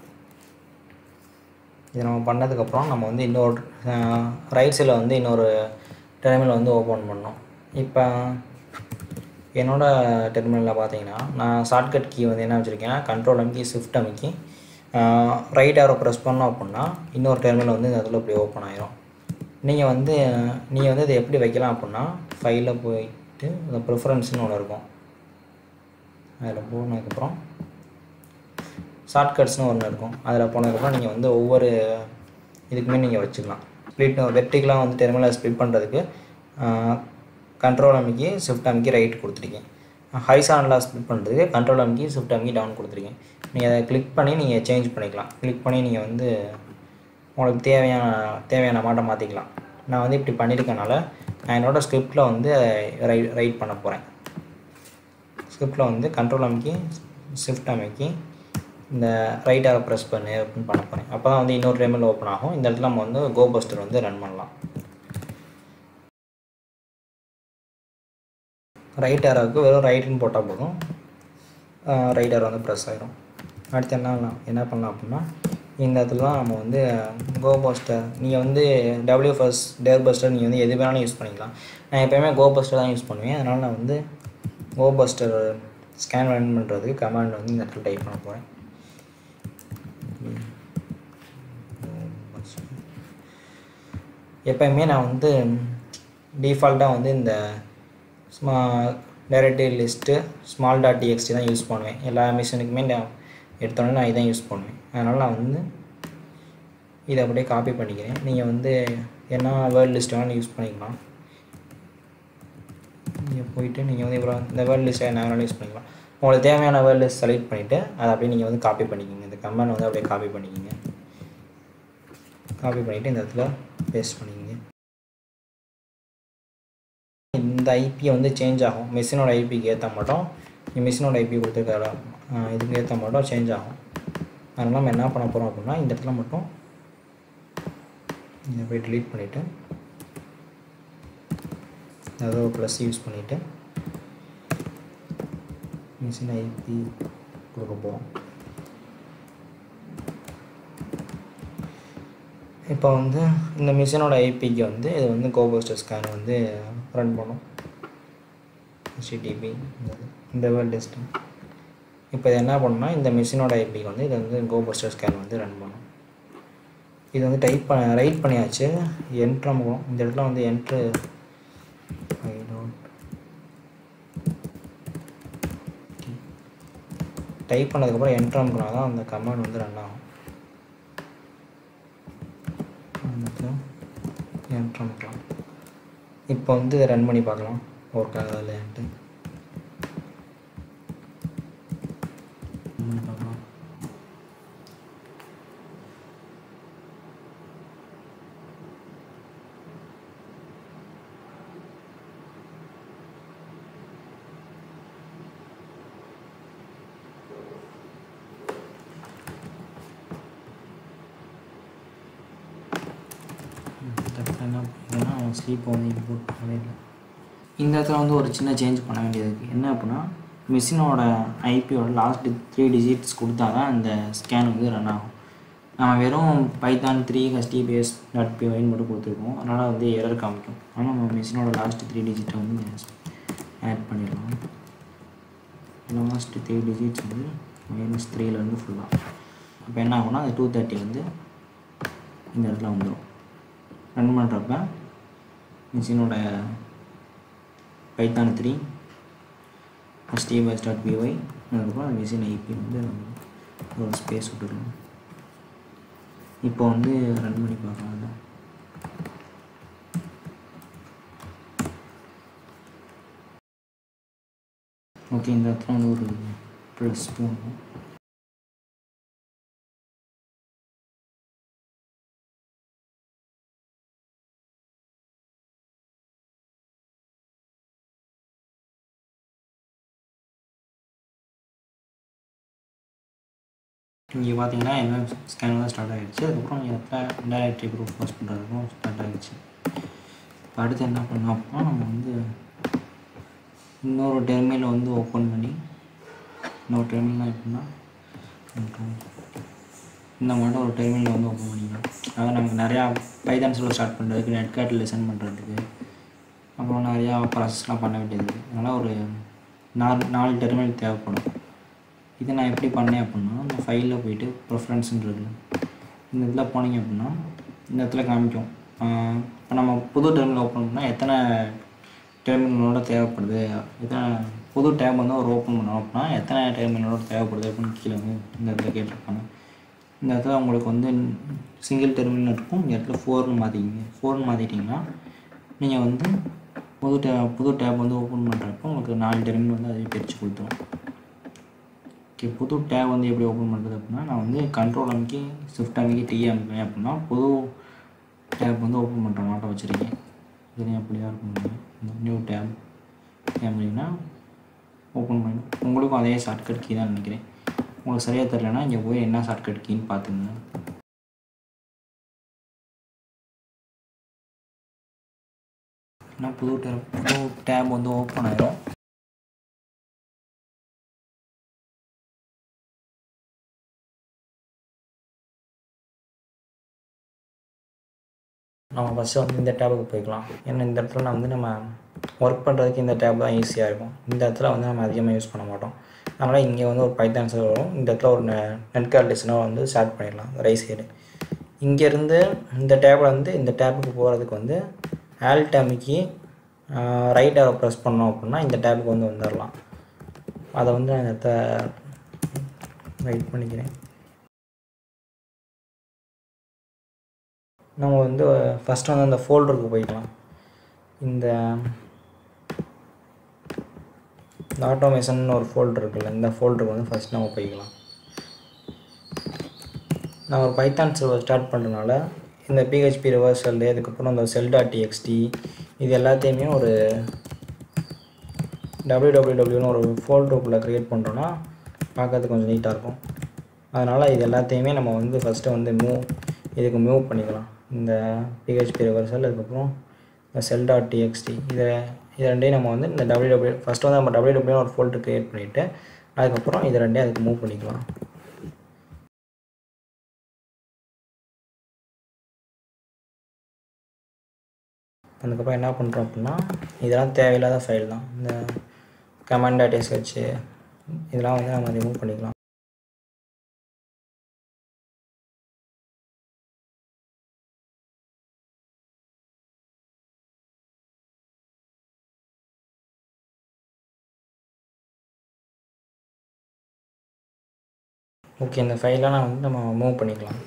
இது நம்ம பண்ணதுக்கப்புறம் நம்ம வந்து இன்னொரு ரைட் சைடில் வந்து இன்னொரு டெர்மினல் வந்து ஓப்பன் பண்ணோம் இப்போ என்னோடய டெர்மினலில் பார்த்தீங்கன்னா நான் ஷார்ட்கட் கீ வந்து என்ன வச்சுருக்கேன் கண்ட்ரோல் அமைக்கி ஷிஃப்ட் அமைக்கி ரைட் ஆரோ ப்ரெஸ் பண்ணோம் அப்படின்னா இன்னொரு டெர்மினல் வந்து இந்த இடத்துல இப்படி ஓப்பன் ஆயிரும் நீங்கள் வந்து நீங்கள் வந்து இதை எப்படி வைக்கலாம் அப்படின்னா ஃபைலில் போயிட்டு இந்த ப்ரிஃபரன்ஸ்னு ஒன்று இருக்கும் அதில் போனதுக்கப்புறம் ஷார்ட்கட்ஸ்னு ஒன்று இருக்கும் அதில் போனதுக்கப்புறம் நீங்கள் வந்து ஒவ்வொரு இதுக்குமே நீங்கள் வச்சுக்கலாம் ஸ்ப்ளிட் வெர்டிக்கலாக வந்து டெர்மினலை ஸ்ப்ளிட் பண்ணுறதுக்கு கண்ட்ரோல் அமைக்கி ஷிஃப்ட் அமைக்கி ரைட் கொடுத்துருக்கேன் ஹைசானில் ஸ்ப்ளிட் பண்ணுறதுக்கு கண்ட்ரோல் அமைக்கி ஷிஃப்ட் அமைக்கி டவுன் கொடுத்துருக்கேன் நீங்கள் அதை கிளிக் பண்ணி நீங்கள் சேஞ்ச் பண்ணிக்கலாம் கிளிக் பண்ணி நீங்கள் வந்து உங்களுக்கு தேவையான தேவையான மாட்டம் மாற்றிக்கலாம் நான் வந்து இப்படி பண்ணியிருக்கனால நான் என்னோடய ஸ்கிரிப்டில் வந்து ரைட் ரைட் பண்ண போகிறேன் ஸ்கிரிப்டில் வந்து கண்ட்ரோல் அமைக்கி ஷிஃப்ட் அமைக்கி இந்த ரைட்டாக ப்ரெஸ் பண்ணு அப்படின்னு பண்ண போகிறேன் அப்போ தான் வந்து இன்னொரு டெர்மினல் ஓப்பன் ஆகும் இந்த இடத்துல நம்ம வந்து கோ பஸ்டர் வந்து ரன் பண்ணலாம் ரைட் ஏராவுக்கு வெறும் ரைட்டுன்னு போட்டால் போதும் ரைட் ஏரோ வந்து ப்ரெஸ் ஆகிரும் அடுத்து என்ன பண்ணலாம் என்ன பண்ணலாம் அப்படின்னா இந்த இடத்துல தான் நம்ம வந்து கோ பஸ்டர் நீங்கள் வந்து டபிள்யூ ஃபர்ஸ்ட் டேர் பஸ்டர் நீங்கள் வந்து எது வேணாலும் யூஸ் பண்ணிக்கலாம் நான் எப்போயுமே கோ பஸ்டர் தான் யூஸ் பண்ணுவேன் அதனால் நான் வந்து கோ பஸ்டர் ஸ்கேன் ரன் பண்ணுறதுக்கு கமாண்ட் வந்து இந்த இடத்துல டைப் பண்ண போகிறேன் எப்போயுமே நான் வந்து டிஃபால்ட்டாக வந்து இந்த ஸ்மா directory list small dot TXT தான் யூஸ் பண்ணுவேன் எல்லா மிஷினுக்குமே நான் எடுத்தோடனே நான் இதான் யூஸ் பண்ணுவேன் அதனால் நான் வந்து இதை அப்படியே காப்பி பண்ணிக்கிறேன் நீங்கள் வந்து என்ன வேர்ட் லிஸ்ட் வேணாலும் யூஸ் பண்ணிக்கலாம் நீங்கள் போயிட்டு நீங்கள் வந்து இவ்வளோ இந்த வேர்ட் லிஸ்ட்டை என்ன வேணாலும் யூஸ் பண்ணிக்கலாம் உங்களுக்கு தேவையான வேர்ட் லிஸ்ட் செலக்ட் பண்ணிவிட்டு அதை அப்படியே நீங்கள் வந்து காப்பி பண்ணிக்கிங்க இந்த கமெண்ட் வந்து அப்படியே காப்பி பண்ணிக்கிங்க காப்பி பண்ணிவிட்டு இந்த இடத்துல பேஸ்ட் பண்ணிக்கிங்க இந்த ஐபி வந்து சேஞ்ச் ஆகும் மிஷினோட ஐபிக்கு ஏற்ற மட்டும் மிஷினோட ஐபி கொடுத்துருக்காரு இதுக்கு ஏற்ற மட்டும் சேஞ்ச் ஆகும் அதனால் நம்ம என்ன பண்ண போகிறோம் அப்படின்னா இந்த இடத்துல மட்டும் இதை போய் டிலீட் பண்ணிவிட்டு ஏதோ ப்ளஸ் யூஸ் பண்ணிவிட்டு மிஷின் ஐபி கொடுக்க போகிறோம் இப்போ வந்து இந்த மிஷினோட ஐபிக்கு வந்து இது வந்து கோபோஸ்டர் ஸ்கேன் வந்து ரன் பண்ணும் ஹெச்டிபி இந்த வேர்ல்ட் டெஸ்ட்டு இப்போ இது என்ன பண்ணணும்னா இந்த மிஷினோட ஐபிக்கு வந்து இது வந்து கோபோஸ்டர் ஸ்கேன் வந்து ரன் பண்ணும் இது வந்து டைப் பண்ண ரைட் பண்ணியாச்சு என்ட்ரு அமுக்கும் இந்த இடத்துல வந்து என்ட்ரு டைப் பண்ணதுக்கப்புறம் என்ட்ரு அமுக்கினா தான் அந்த கமாண்ட் வந்து ரன் ஆகும் என்ட்ரு அமுக்கலாம் இப்போ வந்து இதை ரன் பண்ணி பார்க்கலாம் ஒர்க் ஆகுதா இல்லையான்ட்டு பண்ணி பார்க்கலாம் இந்த இடத்துல என்ன பண்ணிங்கன்னா அவன் ஸ்லீப்பை வந்து இம்போர்ட் பண்ணவே இல்லை இந்த இடத்துல வந்து ஒரு சின்ன சேஞ்ச் பண்ண வேண்டியது இருக்குது என்ன அப்படின்னா மிஷினோட ஐபியோட லாஸ்ட் த்ரீ டிஜிட்ஸ் கொடுத்தா தான் இந்த ஸ்கேன் வந்து ரன் ஆகும் நம்ம வெறும் பைத்தான் த்ரீ ஹெச்டிபிஎஸ் டாட் பிஒயின் மட்டும் கொடுத்துருக்கோம் அதனால் வந்து எரர் காமிக்கும் ஆனால் நம்ம மிஷினோட லாஸ்ட் த்ரீ டிஜிட்டை வந்து ஆட் பண்ணிடலாம் லாஸ்ட் த்ரீ டிஜிட்ஸ் வந்து மைனஸ் த்ரீலேருந்து ஃபுல்லாக அப்போ என்ன ஆகும்னா அந்த டூ தேர்ட்டி வந்து இந்த இடத்துல வந்துடும் ரன் பண்ணுறப்ப மிஷினோட Python three first EMS dot PY அதுக்கப்புறம் மிஷின் ஐபி வந்து ஒரு ஸ்பேஸ் விட்டுருங்க இப்போ வந்து ரன் பண்ணி பார்க்கலாம் அதை ஓகே இந்த இடத்துல வந்து ஒரு ப்ளஸ் போடணும் இங்கே பார்த்தீங்கன்னா எல்லாம் ஸ்கேன்லாம் ஸ்டார்ட் ஆகிடுச்சு அதுக்கப்புறம் இடத்துல இன்டைரக்ட் குரூப் போஸ்ட் பண்ணுறதுக்கும் ஸ்டார்ட் ஆகிடுச்சு இப்போ அடுத்து என்ன பண்ணோம் அப்படின்னா நம்ம வந்து இன்னொரு டெர்மினல் வந்து ஓப்பன் பண்ணி இன்னொரு டெர்மினல் எப்படின்னா இந்த மாதிரி ஒரு டெர்மினல் வந்து ஓப்பன் பண்ணிக்கலாம் அதாவது நமக்கு நிறையா பைதான் சொல்ல ஸ்டார்ட் பண்ணுறதுக்கு நெட் கார்டு லெசன் பண்ணுறதுக்கு அப்புறம் நிறையா ப்ராசஸ்லாம் பண்ண வேண்டியது இருக்குது அதனால் ஒரு நாலு நாலு டெர்மினல் தேவைப்படும் இதை நான் எப்படி பண்ணேன் அப்படின்னா இந்த ஃபைலில் போயிட்டு ப்ரிஃபரன்ஸுன்றது இந்த இதில் போனீங்க அப்படின்னா இந்த இடத்துல காமிக்கும் இப்போ நம்ம புது டெர்மினல் ஓப்பன் பண்ணால் எத்தனை டெர்மினலோட தேவைப்படுது எத்தனை புது டேப் வந்து ஒரு ஓப்பன் பண்ணோம் அப்படின்னா எத்தனை டெர்மினலோட தேவைப்படுது அப்படின்னு கீழே வந்து இந்த இடத்துல கேட்டிருப்பாங்க இந்த இடத்துல உங்களுக்கு வந்து சிங்கிள் டெர்மினல் இருக்கும் இந்த இடத்துல ஃபோர்னு மாற்றிக்கிங்க ஃபோர்னு மாற்றிட்டிங்கன்னா நீங்கள் வந்து புது டே புது டேப் வந்து ஓப்பன் பண்ணுறப்போ உங்களுக்கு நாலு டெர்மினல் வந்து அதே பிரித்து கொடுத்துரும் ஓகே புது டேப் வந்து எப்படி ஓப்பன் பண்ணுறது அப்படின்னா நான் வந்து கண்ட்ரோல் அமைக்கி ஷிஃப்ட் அமைக்கி டி அமைப்பேன் அப்படின்னா புது டேப் வந்து ஓப்பன் பண்ணுற மாட்டை வச்சுருக்கேன் இதுலேயும் அப்படியா இருக்கும் நியூ டேப் அப்படின்னா ஓப்பன் பண்ணி உங்களுக்கும் அதே ஷார்ட்கட் கீ தான் நினைக்கிறேன் உங்களுக்கு சரியாக தெரிலனா இங்கே போய் என்ன ஷார்ட்கட் கீன்னு பார்த்துங்க ஏன்னா புது டேப் புது டேப் வந்து ஓப்பன் ஆயிரும் நம்ம ஃபஸ்ட்டு வந்து இந்த டேபுக்கு போய்க்கலாம் ஏன்னா இந்த இடத்துல நான் வந்து நம்ம ஒர்க் பண்ணுறதுக்கு இந்த டேப் தான் ஈஸியாக இருக்கும் இந்த இடத்துல வந்து நம்ம அதிகமாக யூஸ் பண்ண மாட்டோம் அதனால் இங்கே வந்து ஒரு பைத்தான் சர்வர் வரும் இந்த இடத்துல ஒரு நெட் கார்டிலேஷனாக வந்து ஸ்டார்ட் பண்ணிடலாம் ரைட் சைடு இங்கேருந்து இந்த டேபில் வந்து இந்த டேப்புக்கு போகிறதுக்கு வந்து ஆல் டேமிக்கு ரைட் ஆரோ ப்ரெஸ் பண்ணோம் அப்படின்னா இந்த டேப்புக்கு வந்து வந்துடலாம் அதை வந்து நான் இந்த ரைட் பண்ணிக்கிறேன் நம்ம வந்து ஃபஸ்ட்டு வந்து அந்த ஃபோல்டருக்கு போய்க்கலாம் இந்த இந்த ஆட்டோமேஷன் ஒரு ஃபோல்டர் இருக்குல்ல இந்த ஃபோல்டருக்கு வந்து ஃபஸ்ட் நம்ம போய்க்கலாம் நான் ஒரு பைத்தான் சர்வர் ஸ்டார்ட் பண்ணுறதுனால இந்த பிஹெச்பி ரிவர்சல் அதுக்கப்புறம் இந்த செல்டா டிஎக்ஸ்டி இது எல்லாத்தையுமே ஒரு டபிள்யூ டபிள்யூ டபிள்யூன்னு ஒரு ஃபோல்டருக்குள்ளே க்ரியேட் பண்ணுறோன்னா பார்க்கறதுக்கு கொஞ்சம் நீட்டாக இருக்கும் அதனால் இது எல்லாத்தையுமே நம்ம வந்து ஃபஸ்ட்டு வந்து மூவ் இதுக்கு மூவ் பண்ணிக்கலாம் இந்த பிஹெச்பி ரிவர்சல் அதுக்கப்புறம் இந்த செல் டாட் டிஎக்ஸ்டி இதை இது ரெண்டையும் நம்ம வந்து இந்த டபிள்யூ டபிள்யூ ஃபஸ்ட்டு வந்து நம்ம டபிள்யூ டபிள்யூ ஒரு ஃபோல்டர் க்ரியேட் பண்ணிவிட்டு அதுக்கப்புறம் இது ரெண்டையும் அதுக்கு மூவ் பண்ணிக்கலாம் அதுக்கப்புறம் என்ன பண்ணுறோம் அப்படின்னா இதெல்லாம் தேவையில்லாத ஃபைல் தான் இந்த கமாண்ட் டாட்டேஸ் வச்சு இதெல்லாம் வந்து நம்ம ரிமூவ் பண்ணிக்கலாம் ஓகே இந்த ஃபைலெலாம் வந்து நம்ம மூவ் பண்ணிக்கலாம்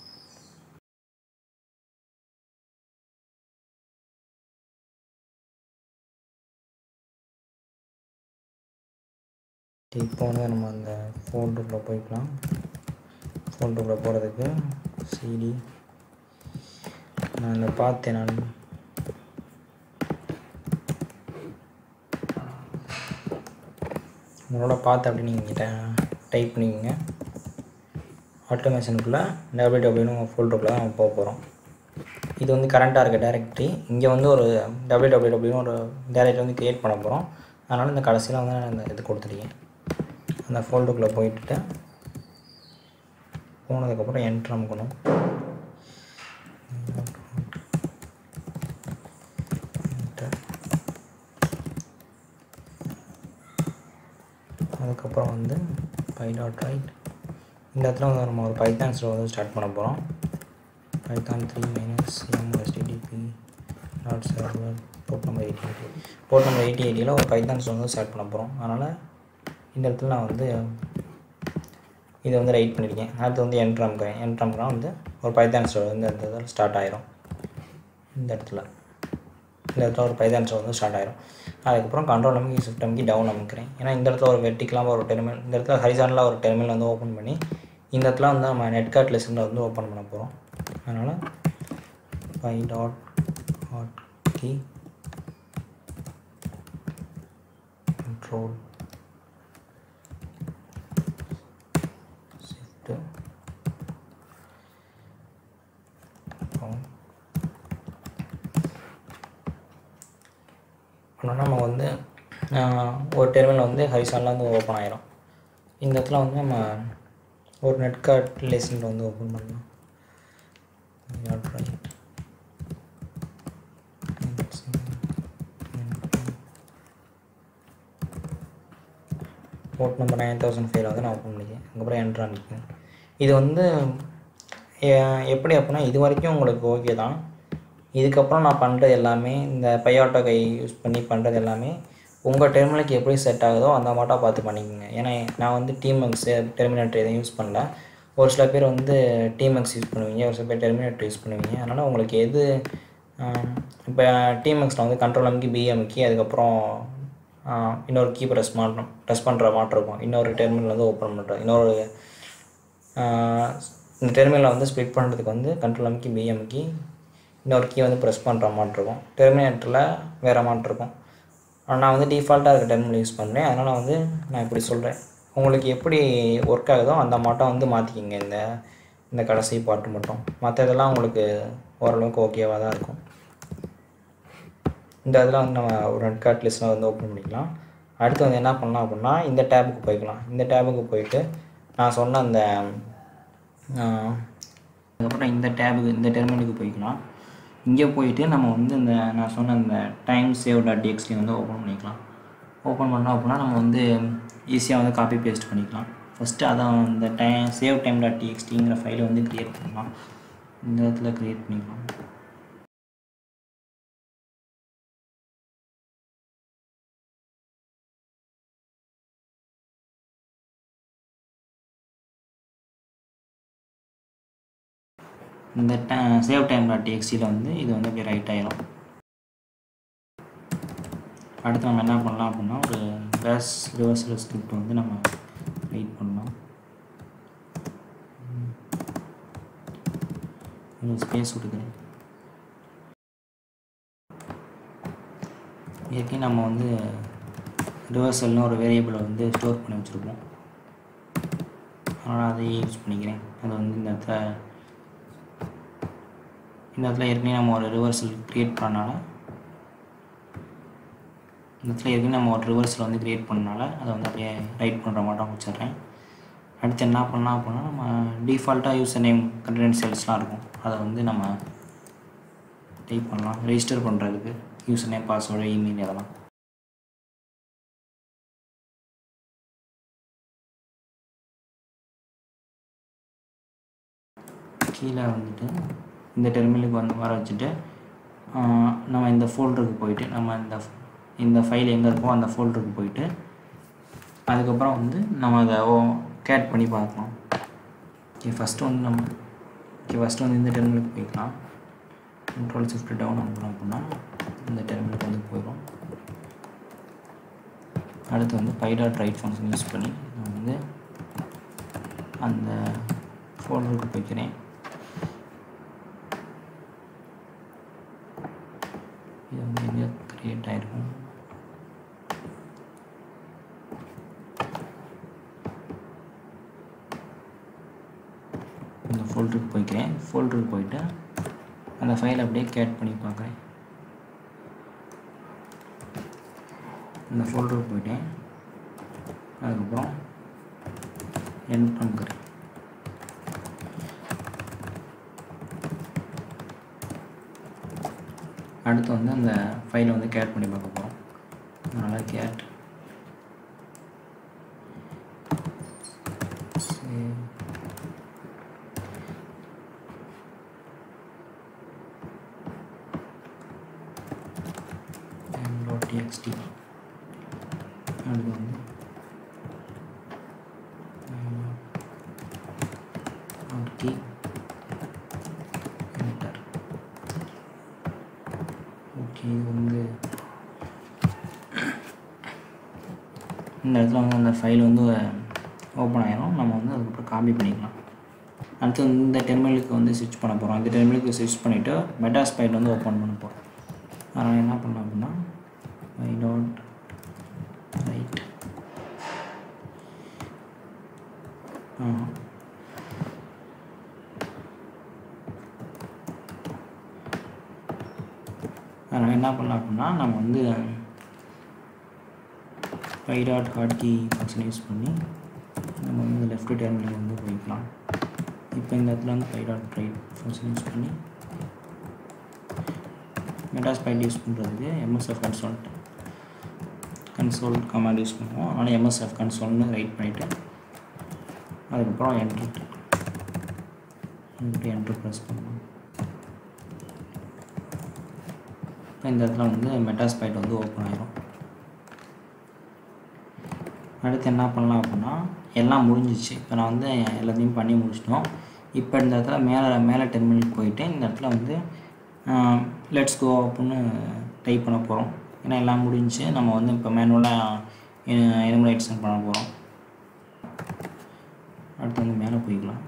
இப்போ வந்து நம்ம அந்த ஃபோல்டருக்குள்ளே போய்க்கலாம் ஃபோல்டருக்குள்ளே போகிறதுக்கு சிடி நான் இந்த பார்த்தேன் நான் உங்களோட பார்த்து அப்படி நீங்கள் டைப் பண்ணிக்கோங்க ஆட்டோமேஷனுக்குள்ளே டபிள்யூ டபிள்யூன்னு ஃபோல்டருக்குள்ளே தான் நம்ம போக போகிறோம் இது வந்து கரண்ட்டாக இருக்க டேரக்டரி இங்கே வந்து ஒரு டபிள்யூ டபிள்யூ டபிள்யூன்னு ஒரு டேரக்டரி வந்து க்ரியேட் பண்ண போகிறோம் அதனால் இந்த கடைசியில் வந்து நான் இந்த இது கொடுத்துருக்கேன் அந்த ஃபோல்டருக்குள்ளே போயிட்டு போனதுக்கப்புறம் என்ட்ரு அமுக்கணும் அதுக்கப்புறம் வந்து பை டாட் ரைட் இந்த இடத்துல வந்து நம்ம ஒரு பைத்தான் ஸ்டோர் வந்து ஸ்டார்ட் பண்ண போகிறோம் python three minus MSDTP dot server port number eighty eighty port number eighty எயிட்டியில் ஒரு பைத்தான்ஸ் வந்து ஸ்டார்ட் பண்ண போகிறோம் அதனால் இந்த இடத்துல நான் வந்து இதை வந்து ரைட் பண்ணியிருக்கேன் அடுத்து வந்து என்ட்ரு அமுக்கிறேன் என்ட்ரு அமுக்கினா வந்து ஒரு பைத்தான் ஸ்டோர் வந்து இந்த இடத்துல ஸ்டார்ட் ஆயிரும் இந்த இடத்துல இந்த இடத்துல ஒரு பைத்தான் ஸ்டோர் வந்து ஸ்டார்ட் ஆயிரும் அதுக்கப்புறம் கண்ட்ரோல் அமுக்கி ஷிஃப்ட் அமுக்கி டவுன் அமுக்கிறேன் ஏன்னா இந்த இடத்துல ஒரு வெர்டிக்கலாக ஒரு டெர்மினல் இந்த இடத்துல ஹரிசானலாக ஒரு டெர்மினல் வந்து ஓப்பன் பண்ணி இந்த இடத்துல வந்து நம்ம நெட் கார்ட் லெசனில் வந்து ஓப்பன் பண்ண போகிறோம் அதனால் by that hot key control shift அப்புறம் அப்புறம் நம்ம வந்து ஆஹ், ஒரு டெர்மினல் வந்து ஹரிசானில் வந்து ஓப்பன் ஆயிரும் இந்த இடத்துல வந்து நம்ம ஒரு நெட் கார்ட் லெசனில் வந்து ஓப்பன் பண்ணலாம் right port number nine thousand ஃபைவ்ல வந்து நான் ஓப்பன் பண்ணிக்கேன் அதுக்கப்புறம் என்ட்ரு அனுப்பிக்கேன் இது வந்து எ- எப்படி அப்படின்னா இது வரைக்கும் உங்களுக்கு ஓகே தான் இதுக்கப்புறம் நான் பண்ணுறது எல்லாமே இந்த பையாட்டோ கை யூஸ் பண்ணி பண்ணுறது எல்லாமே உங்கள் டெர்மினலுக்கு எப்படி செட் ஆகுதோ அந்த மாட்டம் பார்த்து பண்ணிக்கோங்க ஏன்னா நான் வந்து டீமக்ஸு டெர்மினேட்டர் எதுவும் யூஸ் பண்ணல ஒரு சில பேர் வந்து டீமக்ஸ் யூஸ் பண்ணுவீங்க ஒரு சில பேர் டெர்மினேட்டர் யூஸ் பண்ணுவீங்க அதனால் உங்களுக்கு எது இப்போ டீமக்ஸில் வந்து கண்ட்ரோல் அமுக்கி பி அமுக்கி அதுக்கப்புறம் ஆஹ், இன்னொரு கீ ப்ரெஸ் மாட்டணும் ப்ரெஸ் பண்ணுற மாட்டம் இருக்கும் இன்னொரு டெர்மினல் வந்து ஓப்பன் பண்ணுறோம் இன்னொரு ஆஹ், இந்த டெர்மினலை வந்து ஸ்ப்ளிட் பண்ணுறதுக்கு வந்து கண்ட்ரோல் அமுக்கி பி அமுக்கி இன்னொரு கீ வந்து ப்ரெஸ் பண்ணுற மாதிரி இருக்கும் டெர்மினேட்டரில் வேறு மாதிரி இருக்கும் ஆனா, நான் வந்து டிஃபால்ட்டாக இருக்க டெர்மினல் யூஸ் பண்ணுறேன் அதனால் வந்து நான் இப்படி சொல்கிறேன் உங்களுக்கு எப்படி ஒர்க் ஆகுதோ அந்த மாட்டம் வந்து மாற்றிக்கிங்க இந்த இந்த கடைசி பாட்டு மட்டும் மற்ற இதெல்லாம் உங்களுக்கு ஓரளவுக்கு ஓகேவாக தான் இருக்கும் இந்த இதில் வந்து நம்ம ஒரு ரெட் கார்ட் லிஸ்ட்டில் வந்து ஓப்பன் பண்ணிக்கலாம் அடுத்து வந்து என்ன பண்ணலாம் அப்படின்னா இந்த டேபுக்கு போய்க்கலாம் இந்த டேபுக்கு போயிட்டு நான் சொன்ன அந்த ஆஹ், அதுக்கப்புறம் இந்த டேபுக்கு இந்த டெர்மினலுக்கு போய்க்கலாம் இங்கே போயிட்டு நம்ம வந்து இந்த நான் சொன்ன இந்த டைம் சேவ் டாட் டிஎக்ஸ்டி வந்து ஓப்பன் பண்ணிக்கலாம் ஓப்பன் பண்ணோம் அப்படின்னா நம்ம வந்து ஈஸியாக வந்து காப்பி பேஸ்ட் பண்ணிக்கலாம் ஃபஸ்ட்டு அதான் இந்த டைம் சேவ் டைம் டாட் டிஎக்ஸ்டிங்கிற ஃபைலை வந்து க்ரியேட் பண்ணலாம் இந்த இடத்துல க்ரியேட் பண்ணிக்கலாம் இந்த டை சேவ் டைம் டாட் டிஎக்ஸ்டியில் வந்து இது வந்து அப்படியே ரைட் ஆயிரும் அடுத்து நம்ம என்ன பண்ணலாம் அப்படின்னா ஒரு பேஸ் ரிவர்சல் ஸ்கிரிப்ட் வந்து நம்ம ரைட் பண்ணலாம் கொஞ்சம் ஸ்பேஸ் கொடுக்குறேன் ஏற்கனவே நம்ம வந்து ரிவர்சல்னு ஒரு வேரியபிளை வந்து ஸ்டோர் பண்ணி வச்சுருப்போம் அதனால் அதை யூஸ் பண்ணிக்கிறேன் அது வந்து இந்த இடத்துல இந்த இடத்துல ஏற்கனவே நம்ம ஒரு ரிவர்சல் க்ரியேட் பண்ணனால இந்த இடத்துல ஏற்கனவே நம்ம ஒரு ரிவர்சல் வந்து க்ரியேட் பண்ணனால அதை வந்து அப்படியே ரைட் பண்ணுற மாட்டம் வச்சிடுறேன் அடுத்து என்ன பண்ணலாம் அப்படின்னா நம்ம டிஃபால்ட்டாக யூசர் நேம் கண்டென்சியல்ஸ்லாம் இருக்கும் அதை வந்து நம்ம டைப் பண்ணலாம் ரெஜிஸ்டர் பண்ணுறதுக்கு யூசர் நேம் பாஸ்வேர்டு இமெயில் இதெல்லாம் கீழே வந்துட்டு இந்த டெர்மினலுக்கு வந்து வர வச்சுட்டு ஆஹ், நம்ம இந்த ஃபோல்டருக்கு போயிட்டு நம்ம இந்த இந்த ஃபைல் எங்கே இருக்கோ அந்த ஃபோல்டருக்கு போயிட்டு அதுக்கப்புறம் வந்து நம்ம அதை ஓ கேட் பண்ணி பார்க்கலாம் ஓகே ஃபஸ்ட்டு வந்து நம்ம ஓகே ஃபஸ்ட்டு வந்து இந்த டெர்மினலுக்கு போய்க்கலாம் கண்ட்ரோல் ஷிஃப்ட் டவுன் அனுப்பணும் அப்படின்னா இந்த டெர்மினலுக்கு வந்து போயிடும் அடுத்து வந்து பைடாட் ரைட் ஃபங்க்ஷன் யூஸ் பண்ணி நான் வந்து அந்த ஃபோல்டருக்கு போய்க்கிறேன் இது வந்து எங்கே க்ரியேட் ஆகிருக்கும் இந்த ஃபோல்டருக்கு போய்க்கிறேன் ஃபோல்டருக்கு போயிட்டு அந்த ஃபைலை அப்படியே கேட் பண்ணி பார்க்குறேன் இந்த ஃபோல்டருக்கு போயிட்டேன் அதுக்கப்புறம் என் பண்ணுறேன் அடுத்து வந்து அந்த ஃபைலை வந்து கேட் பண்ணி பார்க்க போகிறோம் அதனால் கேட் சிக்ஸ்டி அடுத்து வந்து ஓகே என்டர் ஓகே இது வந்து இந்த இடத்துல வந்து அந்த ஃபைல் வந்து ஓப்பன் ஆயிரும் நம்ம வந்து அதுக்கப்புறம் காப்பி பண்ணிக்கலாம் அடுத்து வந்து இந்த டெர்மினலுக்கு வந்து ஸ்விட்ச் பண்ண போகிறோம் இந்த டெர்மினலுக்கு ஸ்விட்ச் பண்ணிவிட்டு மெட்டாஸ்பைட் வந்து ஓப்பன் பண்ண போகிறோம் அதனால் என்ன பண்ணலாம் அப்படின்னா ஐ டோன்ட் ரைட் அதனால் என்ன பண்ணலாம் அப்படின்னா நம்ம வந்து by that hot key function use பண்ணி நம்ம வந்து லெஃப்ட் டெர்மினல் வந்து போய்க்கலாம் இப்போ இந்த இடத்துல வந்து by that write function use பண்ணி மெட்டாஸ்பைட் யூஸ் பண்ணுறதுக்கு MSF console console command use பண்ணுவோம் அதனால் எம்எஸ்எஃப் கன்சோல்னு ரைட் பண்ணிவிட்டு அதுக்கப்புறம் என்ட்ரு என்ட்ரு என்ட்ரு ப்ரெஸ் பண்ணுவோம் இப்போ இந்த இடத்துல வந்து மெட்டாஸ்பைட் வந்து ஓப்பன் ஆயிரும் அடுத்து என்ன பண்ணலாம் அப்படின்னா எல்லாம் முடிஞ்சிச்சு இப்போ நான் வந்து எல்லாத்தையும் பண்ணி முடிச்சிட்டோம் இப்போ இந்த இடத்துல மேலே மேலே டெர்மினலுக்கு போயிட்டு இந்த இடத்துல வந்து லெட்ஸ் கோ அப்படின்னு டைப் பண்ண போகிறோம் ஏன்னா எல்லாம் முடிஞ்சு நம்ம வந்து இப்போ மேனுவலாக எலிமினேஷன் பண்ண போகிறோம் அடுத்து வந்து மேலே போய்க்கலாம்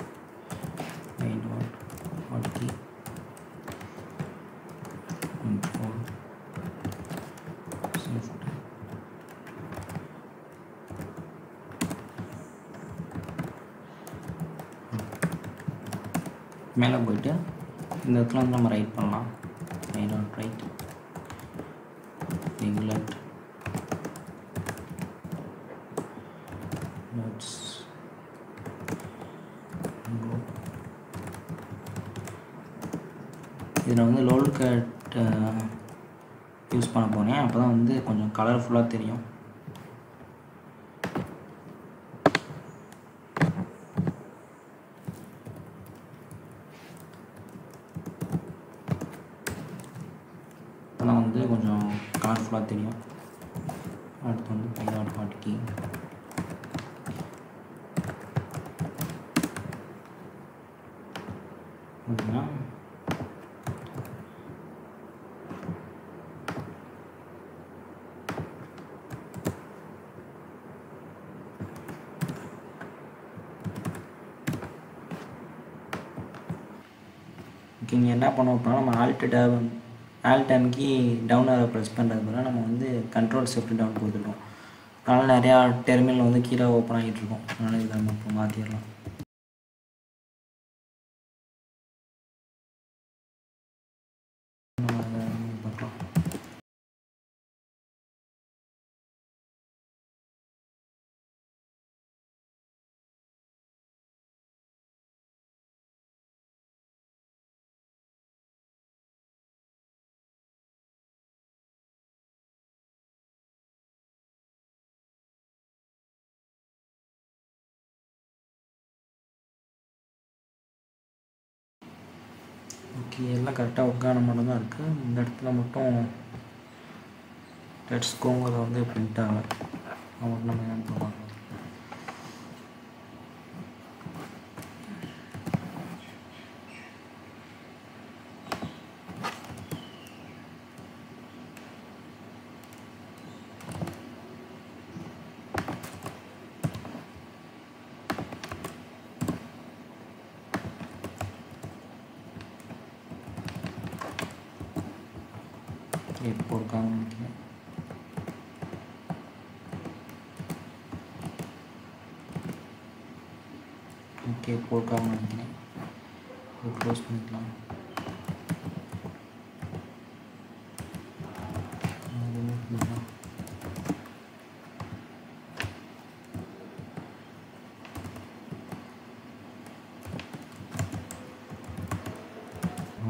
ஓகே control shift மேலே போயிட்டு இந்த இடத்துல வந்து நம்ம ரைட் பண்ணலாம் write on write regulate notes இதில் வந்து லோல் கட் யூஸ் பண்ண போகிறேன் அப்போ தான் வந்து கொஞ்சம் கலர்ஃபுல்லாக தெரியும் அப்போதான் வந்து கொஞ்சம் கலர்ஃபுல்லாக தெரியும் அடுத்து வந்து பைனாட் பாட்டிக்கு அப்படின்னா ஓகே இங்கே என்ன பண்ணோம் அப்படின்னா நம்ம ஆல்ட் டேப் ஆல் டைம்க்கு டவுன் ஆரை ப்ரெஸ் பண்ணுறது பதிலாக நம்ம வந்து கண்ட்ரோல் ஷிஃப்ட் டவுன் கொடுத்துருக்கோம் அதனால் நிறையா டெர்மினல் வந்து கீழே ஓப்பன் ஆகிட்டு இருக்கும் அதனால் இதை நம்ம இப்போ மாற்றிடலாம் நம்ம அதை பார்க்கலாம் ஓகே எல்லாம் கரெக்டாக உட்கார மட்டும் தான் இருக்குது இந்த இடத்துல மட்டும் லெட்ஸ் கோங்கிறத வந்து பிரிண்ட் ஆகலை அது மட்டும் நம்ம என்ன பண்ணலாம் எப்போ இருக்காங்கன்னு நினைக்கிறேன் ஓகே இப்போ இருக்காங்கன்னு நினைக்கிறேன் இது க்ளோஸ் பண்ணிக்கலாம் அது remove பண்ணிக்கலாம். ஆ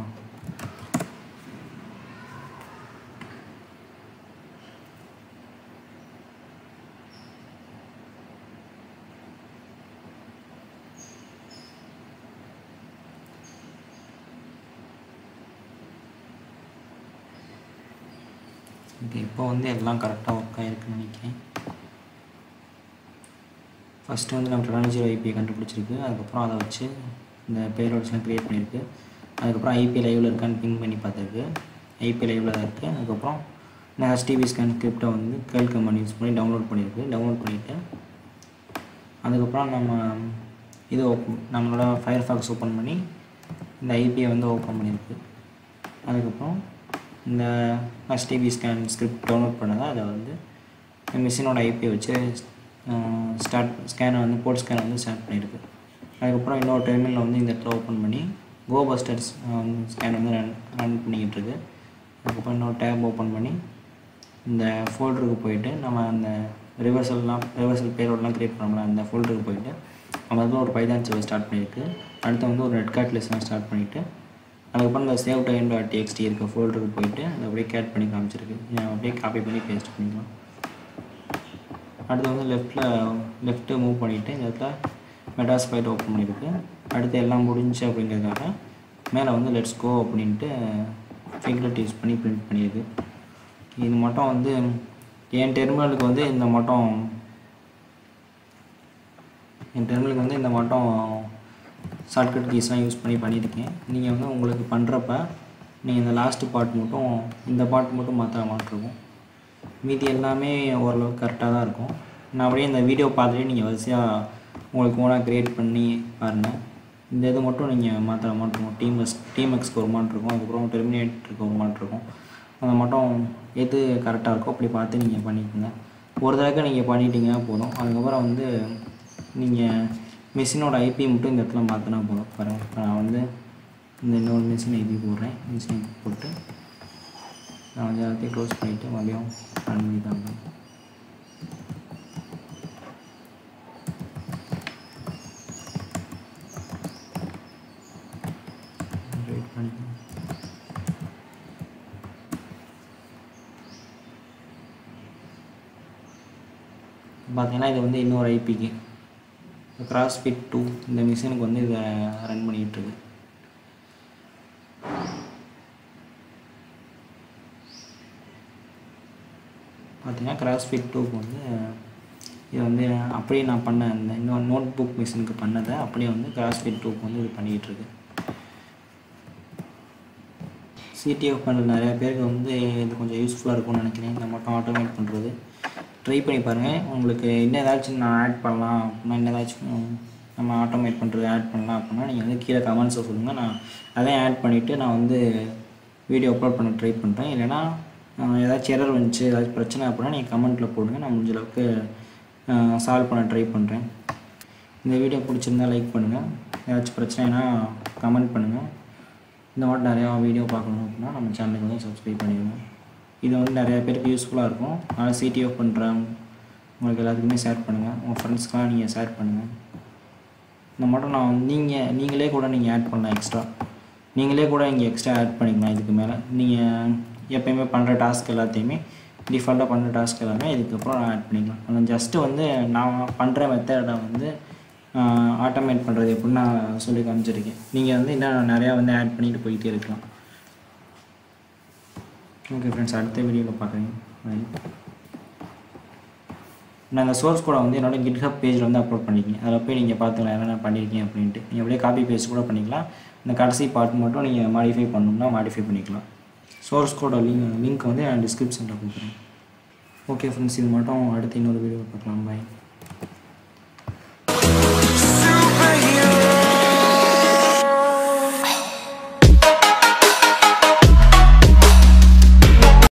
ஓகே இப்போ வந்து எல்லாம் கரெக்டாக ஒர்க் ஆகிருக்குன்னு நினைக்கிறேன் ஃபஸ்ட்டு வந்து நம்ம டெக்னாலஜி ஐபியை கண்டுபிடிச்சிருக்கு அதுக்கப்புறம் அதை வச்சு இந்த பேரோட்ஸ்லாம் க்ரியேட் பண்ணியிருக்கு அதுக்கப்புறம் ஐபி லைவில் இருக்கான்னு பிங் பண்ணி பார்த்துருக்கு ஐபி லைவில் தான் இருக்குது அதுக்கப்புறம் இந்த ஹெச்டிபி ஸ்கேன் ஸ்கிரிப்டை வந்து கேள் கமெண்ட் யூஸ் பண்ணி டவுன்லோட் பண்ணியிருக்கு டவுன்லோட் பண்ணிவிட்டு அதுக்கப்புறம் நம்ம இது ஓப்பன் நம்மளோட ஃபயர் ஃபாக்ஸ் ஓப்பன் பண்ணி இந்த ஐபியை வந்து ஓப்பன் பண்ணியிருக்கு அதுக்கப்புறம் இந்த ஹெச்டிபி ஸ்கேன் ஸ்கிரிப்ட் டவுன்லோட் பண்ணதை அதை வந்து மிஷினோட ஐபியை வச்சு ஸ்டார்ட் ஸ்கேனை வந்து போர்ட் ஸ்கேனை வந்து ஸ்டார்ட் பண்ணியிருக்கு அதுக்கப்புறம் இன்னொரு டெர்மினல் வந்து இந்த இடத்துல ஓப்பன் பண்ணி கோ பஸ்டர்ஸ் ஸ்கேன் வந்து ரன் ரன் பண்ணிக்கிட்டு இருக்கு அதுக்கப்புறம் இன்னொரு டேப் ஓப்பன் பண்ணி இந்த ஃபோல்டருக்கு போயிட்டு நம்ம அந்த ரிவர்சல்லாம் ரிவர்சல் பேரோடலாம் க்ரியேட் பண்ணோம்ல அந்த ஃபோல்டருக்கு போயிட்டு நம்ம வந்து ஒரு பைதான் சேவை ஸ்டார்ட் பண்ணியிருக்கு அடுத்து வந்து ஒரு ரெட் கார்ட் லெஸ்லாம் ஸ்டார்ட் பண்ணிவிட்டு அதுக்கப்புறம் இந்த சேவ் டைம் டாட் டிஎக்ஸ்டி இருக்க ஃபோல்டருக்கு போயிட்டு அதை அப்படியே கேட் பண்ணி காமிச்சிருக்கு நம்ம அப்படியே காப்பி பண்ணி பேஸ்ட் பண்ணிக்கலாம் அடுத்து வந்து லெஃப்ட்டில் லெஃப்ட்டு மூவ் பண்ணிவிட்டு இந்த இடத்துல மெட்டாஸ் ஃபைட் ஓப்பன் பண்ணியிருக்கு அடுத்து எல்லாம் முடிஞ்சு அப்படிங்கிறதுக்காக மேலே வந்து லெட்ஸ் கோ அப்படின்ட்டு ஃபிங்கர்ட் யூஸ் பண்ணி பிரிண்ட் பண்ணியிருக்கு இது மட்டும் வந்து என் டெர்மினலுக்கு வந்து இந்த மட்டும் என் டெர்மினலுக்கு வந்து இந்த மட்டும் ஷார்ட்கட் கீஸ்லாம் யூஸ் பண்ணி பண்ணியிருக்கேன் நீங்கள் வந்து உங்களுக்கு பண்ணுறப்ப நீங்கள் இந்த லாஸ்ட்டு பார்ட் மட்டும் இந்த பார்ட் மட்டும் மாற்ற மாட்டிருக்கும் மீதி எல்லாமே ஓரளவுக்கு கரெக்டாக தான் இருக்கும் நான் அப்படியே இந்த வீடியோ பார்த்துட்டு நீங்கள் வரிசையாக உங்களுக்கு ஓனாக க்ரியேட் பண்ணி பாருங்கள் இந்த இது மட்டும் நீங்கள் மாற்ற மாட்டிருக்கும் டீம் எக்ஸ் டீம் எக்ஸ்க்கு ஒரு மாட்டு இருக்கும் அதுக்கப்புறம் டெர்மினேட்டருக்கு ஒரு மாட்டு இருக்கும் அதை மட்டும் எது கரெக்டாக இருக்கோ அப்படி பார்த்து நீங்கள் பண்ணிக்கோங்க ஒரு தடவை நீங்கள் பண்ணிட்டீங்க போதும் அதுக்கப்புறம் வந்து நீங்கள் மிஷினோட ஐபி மட்டும் இந்த இடத்துல மாற்றினா போதும் பாருங்கள் இப்போ நான் வந்து இந்த இன்னொரு மிஷின் ஐபி போடுறேன் மிஷின் ஐபி போட்டு நான் வந்து எல்லாத்தையும் க்ளோஸ் பண்ணிவிட்டு மறுபடியும் ரன் பண்ணி தாங்க வெயிட் பண்ணிக்கலாம் பார்த்தீங்கன்னா இது வந்து இன்னொரு ஐபிக்கு கிராஸ் ஃபிட் டூ இந்த மிஷினுக்கு வந்து இதை ரன் பண்ணிக்கிட்டு இருக்கு பார்த்தீங்கன்னா கிராஸ் ஃபிட் டூக்கு வந்து இது வந்து அப்படியே நான் பண்ண அந்த இன்னொரு நோட் புக் மிஷினுக்கு பண்ணதை அப்படியே வந்து கிராஸ் ஃபிட் டூக்கு வந்து இது பண்ணிக்கிட்டு இருக்கு சிடிஎஃப் பண்ணுற நிறைய பேருக்கு வந்து இது கொஞ்சம் யூஸ்ஃபுல்லாக இருக்கும்னு நினைக்கிறேன் இந்த மட்டும் ஆட்டோமேட் பண்ணுறது ட்ரை பண்ணி பாருங்கள் உங்களுக்கு இன்னும் ஏதாச்சும் நான் ஆட் பண்ணலாம் அப்படின்னா இன்னும் ஏதாச்சும் நம்ம ஆட்டோமேட் பண்ணுறது ஆட் பண்ணலாம் அப்படின்னா நீங்கள் வந்து கீழே கமெண்ட்ஸை சொல்லுங்கள் நான் அதையும் ஆட் பண்ணிவிட்டு நான் வந்து வீடியோ அப்லோட் பண்ண ட்ரை பண்ணுறேன் இல்லைனா அஹ், ஏதாச்சும் எரர் வந்துச்சு ஏதாச்சும் பிரச்சனை அப்படின்னா நீங்கள் கமெண்ட்டில் போடுங்க நான் முடிஞ்ச அளவுக்கு சால்வ் பண்ண ட்ரை பண்ணுறேன் இந்த வீடியோ பிடிச்சிருந்தா லைக் பண்ணுங்கள் ஏதாச்சும் பிரச்சனைனா கமெண்ட் பண்ணுங்கள் இந்த மாதிரி நிறையா வீடியோ பார்க்கணும் அப்படின்னா நம்ம சேனலுக்கு வந்து சப்ஸ்கிரைப் பண்ணிடுங்க இது வந்து நிறையா பேருக்கு யூஸ்ஃபுல்லாக இருக்கும் அதனால் சிடிஓ பண்ணுறேன் உங்களுக்கு எல்லாத்துக்குமே ஷேர் பண்ணுங்கள் உங்கள் ஃப்ரெண்ட்ஸ்க்கெலாம் நீங்கள் ஷேர் பண்ணுங்கள் இந்த மட்டும் நான் நீங்கள் நீங்களே கூட நீங்கள் ஆட் பண்ணலாம் எக்ஸ்ட்ரா நீங்களே கூட இங்கே எக்ஸ்ட்ரா ஆட் பண்ணிக்கலாம் இதுக்கு மேலே நீங்கள் எப்பயுமே பண்ணுற டாஸ்க் எல்லாத்தையுமே டிஃபால்ட்டாக பண்ணுற டாஸ்க் எல்லாமே இதுக்கப்புறம் நான் ஆட் பண்ணிக்கலாம் ஆனால் ஜஸ்ட்டு வந்து நான் பண்ணுற மெத்தடை வந்து ஆட்டோமேட் பண்ணுறது எப்படின்னு நான் சொல்லி காமிச்சிருக்கேன் நீங்கள் வந்து இன்னும் நிறையா வந்து ஆட் பண்ணிட்டு போயிட்டே இருக்கலாம் ஓகே ஃப்ரெண்ட்ஸ் அடுத்த வீடியோவில் பார்க்குறேன் பாய் நான் அந்த சோர்ஸ் கூட வந்து என்னோட கிட்ஹப் பேஜில் வந்து அப்லோட் பண்ணிருக்கேன் அதில் போய் நீங்கள் பார்த்துக்கலாம் என்னென்ன பண்ணியிருக்கேன் அப்படின்ட்டு நீங்கள் அப்படியே காப்பி பேஸ்ட் கூட பண்ணிக்கலாம் இந்த கடைசி பார்ட் மட்டும் நீங்கள் மாடிஃபை பண்ணணும்னா மாடிஃபை பண்ணிக்கலாம் சோர்ஸ் கோட லிங்க் லிங்க் வந்து நான் டிஸ்கிரிப்ஷனில் கொடுக்குறேன் ஓகே ஃப்ரெண்ட்ஸ் இது மட்டும் அடுத்து இன்னொரு வீடியோ பார்க்கலாம் பாய்